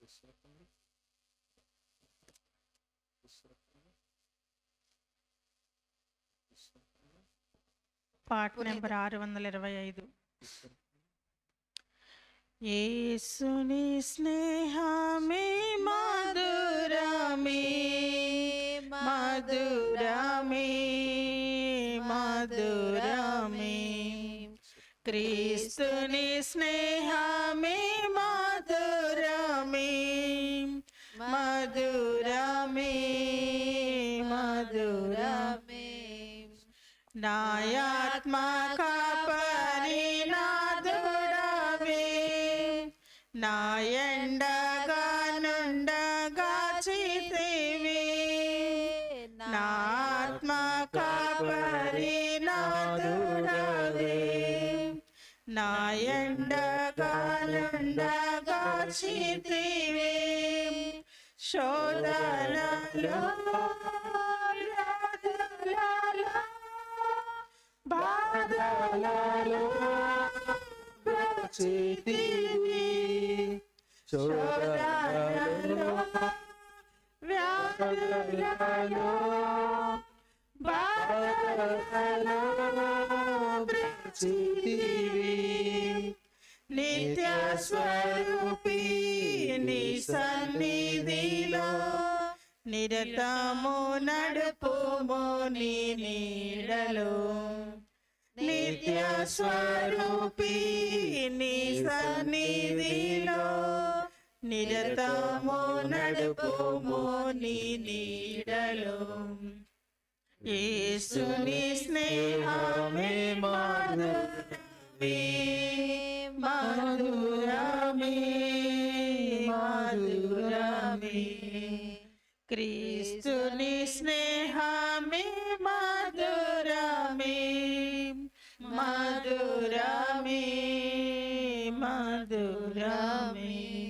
పాట నెంబర్ ఆరు వందల ఇరవై ఐదు యేసుని స్నేహమే మధురమే మధురమే మధురమే క్రీస్తుని స్నేహమే మధురమే మధురమే మధురమే నాయాత్మ పరినాదుడవే నాయండగా నుండగా చితివి నాత్మ పరినాదుడవే నాయండగా నుండగా చితివి శోధనలో వ్యాధులలో బాధలలో బ్రతికితివి. శోధనలలో వ్యాధులలో బాధలలో బ్రతికితివి. నిత్య స్వరూపి నీ సన్నిధిలో నిరతము నడుపుము నీ నీడలో నిత్య స్వరూపి నీ సన్నిధిలో నిరతము నడుపుము నీ నీడలో యేసుని స్నేహమే మాధురమే మాధురమే మాధురమే క్రీస్తుని స్నేహమే మధురమే మధురమే మధురమే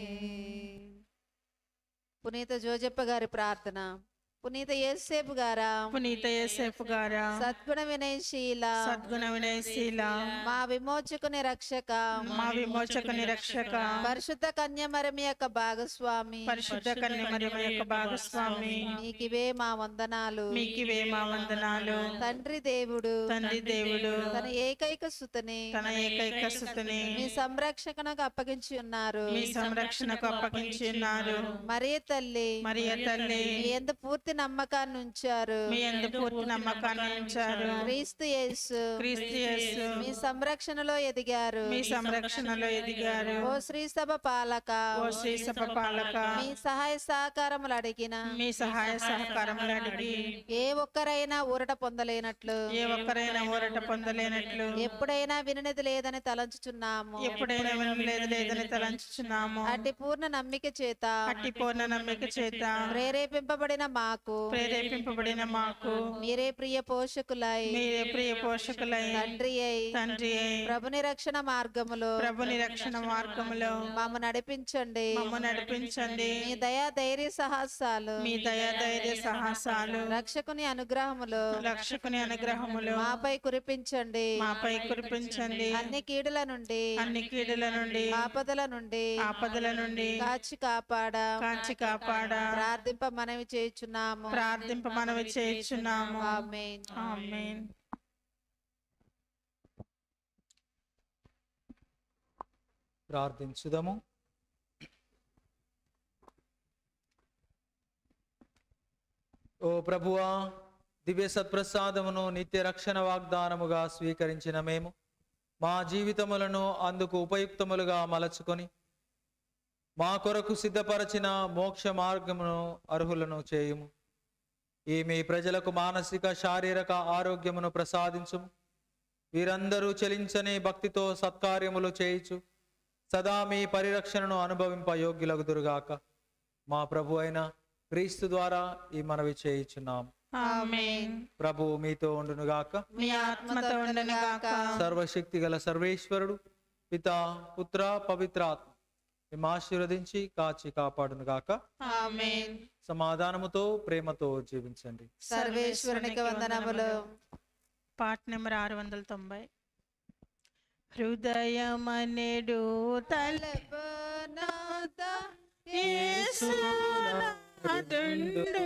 పునీత జోజప్ప గారి ప్రార్థన పునీత యేసేపు గారా పునీత యేసేపు గారా సద్గుణ వినయశీల సద్గుణ వినయశీల మా విమోచకుని రక్షక మా విమోచకుని రక్షక పరిశుద్ధ కన్యమరమి యొక్క భాగస్వామి పరిశుద్ధ కన్యమరియమ యొక్క భాగస్వామి మీకివే మా వందనాలు మీకివే మా వందనాలు తండ్రి దేవుడు తండ్రి దేవుడు తన ఏకైక సుతని తన ఏకైక సుతని మీ సంరక్షణకు అప్పగించి ఉన్నారు మీ సంరక్షణకు అప్పగించి ఉన్నారు మరియ తల్లి మరియ తల్లి మీ ఎందు పూర్తి నమ్మకాన్ని ఉంచారు మీ ఎందు పూర్తి నమ్మకాన్ని ఉంచారు క్రీస్తు యేసు క్రీస్తు యేసు మీ సంరక్షణలో ఎదిగారు మీ సంరక్షణలో ఎదిగారు ఓ శ్రీ సభ పాలక ఓ శ్రీ సభ పాలక మీ సహాయ సహకారములు అడిగిన మీ సహాయ సహకారములు అడిగి ఏ ఒక్కరైనా ఊరట పొందలేనట్లు ఏ ఒక్కరైనా ఊరట పొందలేనట్లు ఎప్పుడైనా విననిది లేదని తలంచుచున్నాము ఎప్పుడైనా వినలేదు లేదని తలంచుచున్నాము అట్టి పూర్ణ నమ్మిక చేత అట్టి పూర్ణ నమ్మిక చేత ప్రేరేపింపబడిన మాకు ప్రేరేపింపబడిన మాకు మీరే ప్రియ పోషకులై మీరే ప్రియ పోషకులై తండ్రి అయి తండ్రి అయి ప్రభు నిరక్షణ మార్గములో ప్రభు నిరక్షణ మార్గములో మమ్మ నడిపించండి మమ్మ నడిపించండి మీ దయా ధైర్య సాహసాలు మీ దయా ధైర్య సాహసాలు రక్షకుని అనుగ్రహములు రక్షకుని అనుగ్రహములు మాపై కురిపించండి మాపై కురిపించండి అన్ని కీడుల నుండి అన్ని కీడుల నుండి ఆపదల నుండి ఆపదల నుండి కాచి కాపాడ కాచి కాపాడ ప్రార్థింప మనవి చేయుచున్నాము ప్రార్థింప మనవి చేయుచున్నాము ఆమేన్ ఆమేన్ ప్రార్థించుదము ఓ ప్రభువా దివ్య సత్ప్రసాదమును నిత్య రక్షణ వాగ్దానముగా స్వీకరించిన మేము మా జీవితములను అందుకు ఉపయుక్తములుగా మలచుకొని మా కొరకు సిద్ధపరచిన మోక్ష మార్గమును అర్హులను చేయుము ఈ మీ ప్రజలకు మానసిక శారీరక ఆరోగ్యమును ప్రసాదించుము వీరందరూ చలించని భక్తితో సత్కార్యములు చేయుచు సదా మీ పరిరక్షణను అనుభవింప యోగ్యులగుదురుగాక మా ప్రభు అయిన క్రీస్తు ద్వారా ఈ మనవి చేయుచున్నాం ఆమేన్ ప్రభు మీతో ఉండునుగాక మీ ఆత్మతో ఉండను గాక సర్వశక్తి గల సర్వేశ్వరుడు పిత పుత్ర పవిత్రాత్మ మేము ఆశీర్వదించి కాచి కాపాడునుగాక ఆమేన్ సమాధానముతో ప్రేమతో జీవించండి సర్వేశ్వరునికి వందనములు పాట నెంబర్ ఆరు వందల తొంభై హృదయమనెడు తల తలపనాద యేసునాథుండు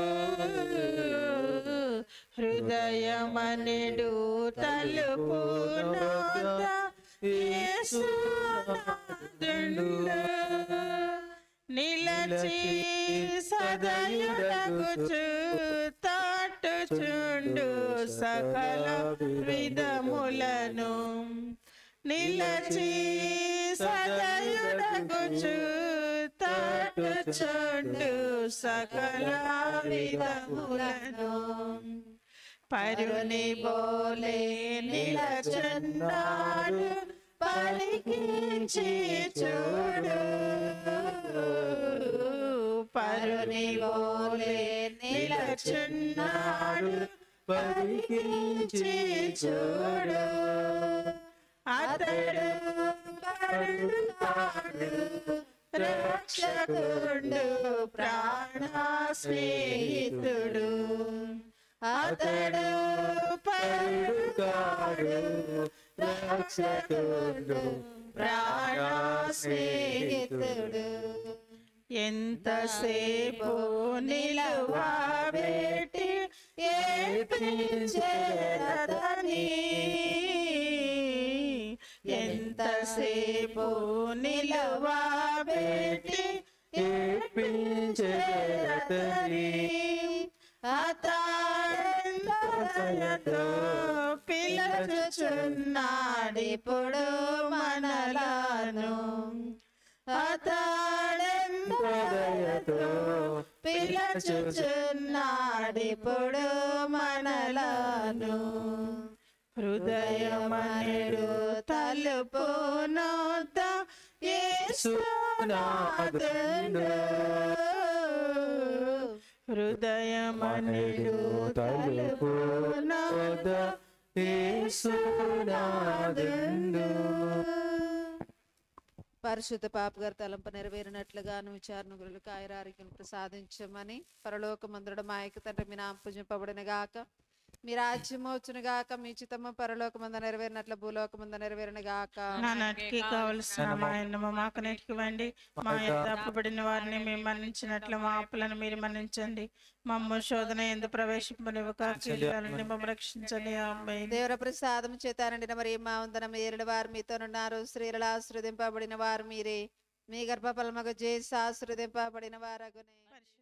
హృదయమనిడు తలుపు నోత యేసునాథుండు నిలచి సదయుడగుచు తాటుచుండు సకల విధములను నిలచి సదయుడగుచు తాటుచుండు సకల విధములను పరుని బోలే నిలచున్నాడు పలికించి చూడు పరుని బోలే నిలచున్నాడు పలికించి చూడు అతడు పరుడు రక్షకుడు ప్రాణ స్నేహితుడు అతడు పరుగాడు రక్షకుడు ప్రాణ స్నేహితుడు ఎంతసేపు నిలవబెట్టి ఏడ్పించేదని ఎంతసేపు నిలవబెట్టి ఏడ్పించేదని అతడు పిలుచుచున్నాడిప్పుడు మనలను అతడెందయతో పిలుచుచున్నాడిప్పుడు మనలను హృదయమనుడు తలుపు నోత యేసునాథుడు హృదయమనుడు తలుపు నోత యేసునాథుడు పరిశుద్ధ పాపగారి తలంపు నెరవేరినట్లుగాను విచారణ గురులకు ఆయురారోగ్యం ప్రసాదించమని పరలోకమందుడు మా యొక్క తండ్రి మీ నామ పూజింపబడిన గాక మీ రాజ్యము వచ్చును గాక మీ చిత్తము పరలోకమంద నెరవేరినట్లు భూలోకమంద నెరవేరిన గాక నా నాటికి కావలసిన మా ఎన్నమో మాకు నెట్టుకువండి మా యొక్క తప్పుబడిన వారిని మేము మన్నించినట్లు మా అప్పులను మీరు మన్నించండి మమ్మ శోధన ఎందు ప్రవేశింపనివ్వక కీడులను మమ్మల్ని రక్షించండి అమ్మాయి దేవర ప్రసాదం చేతానండిన మరి మా వందనం ఏరుడు వారు మీతోనున్నారు స్త్రీల ఆశ్రదింపబడిన వారు మీరే మీ గర్భఫలమగు చేసి ఆశ్రదింపబడిన వారగునే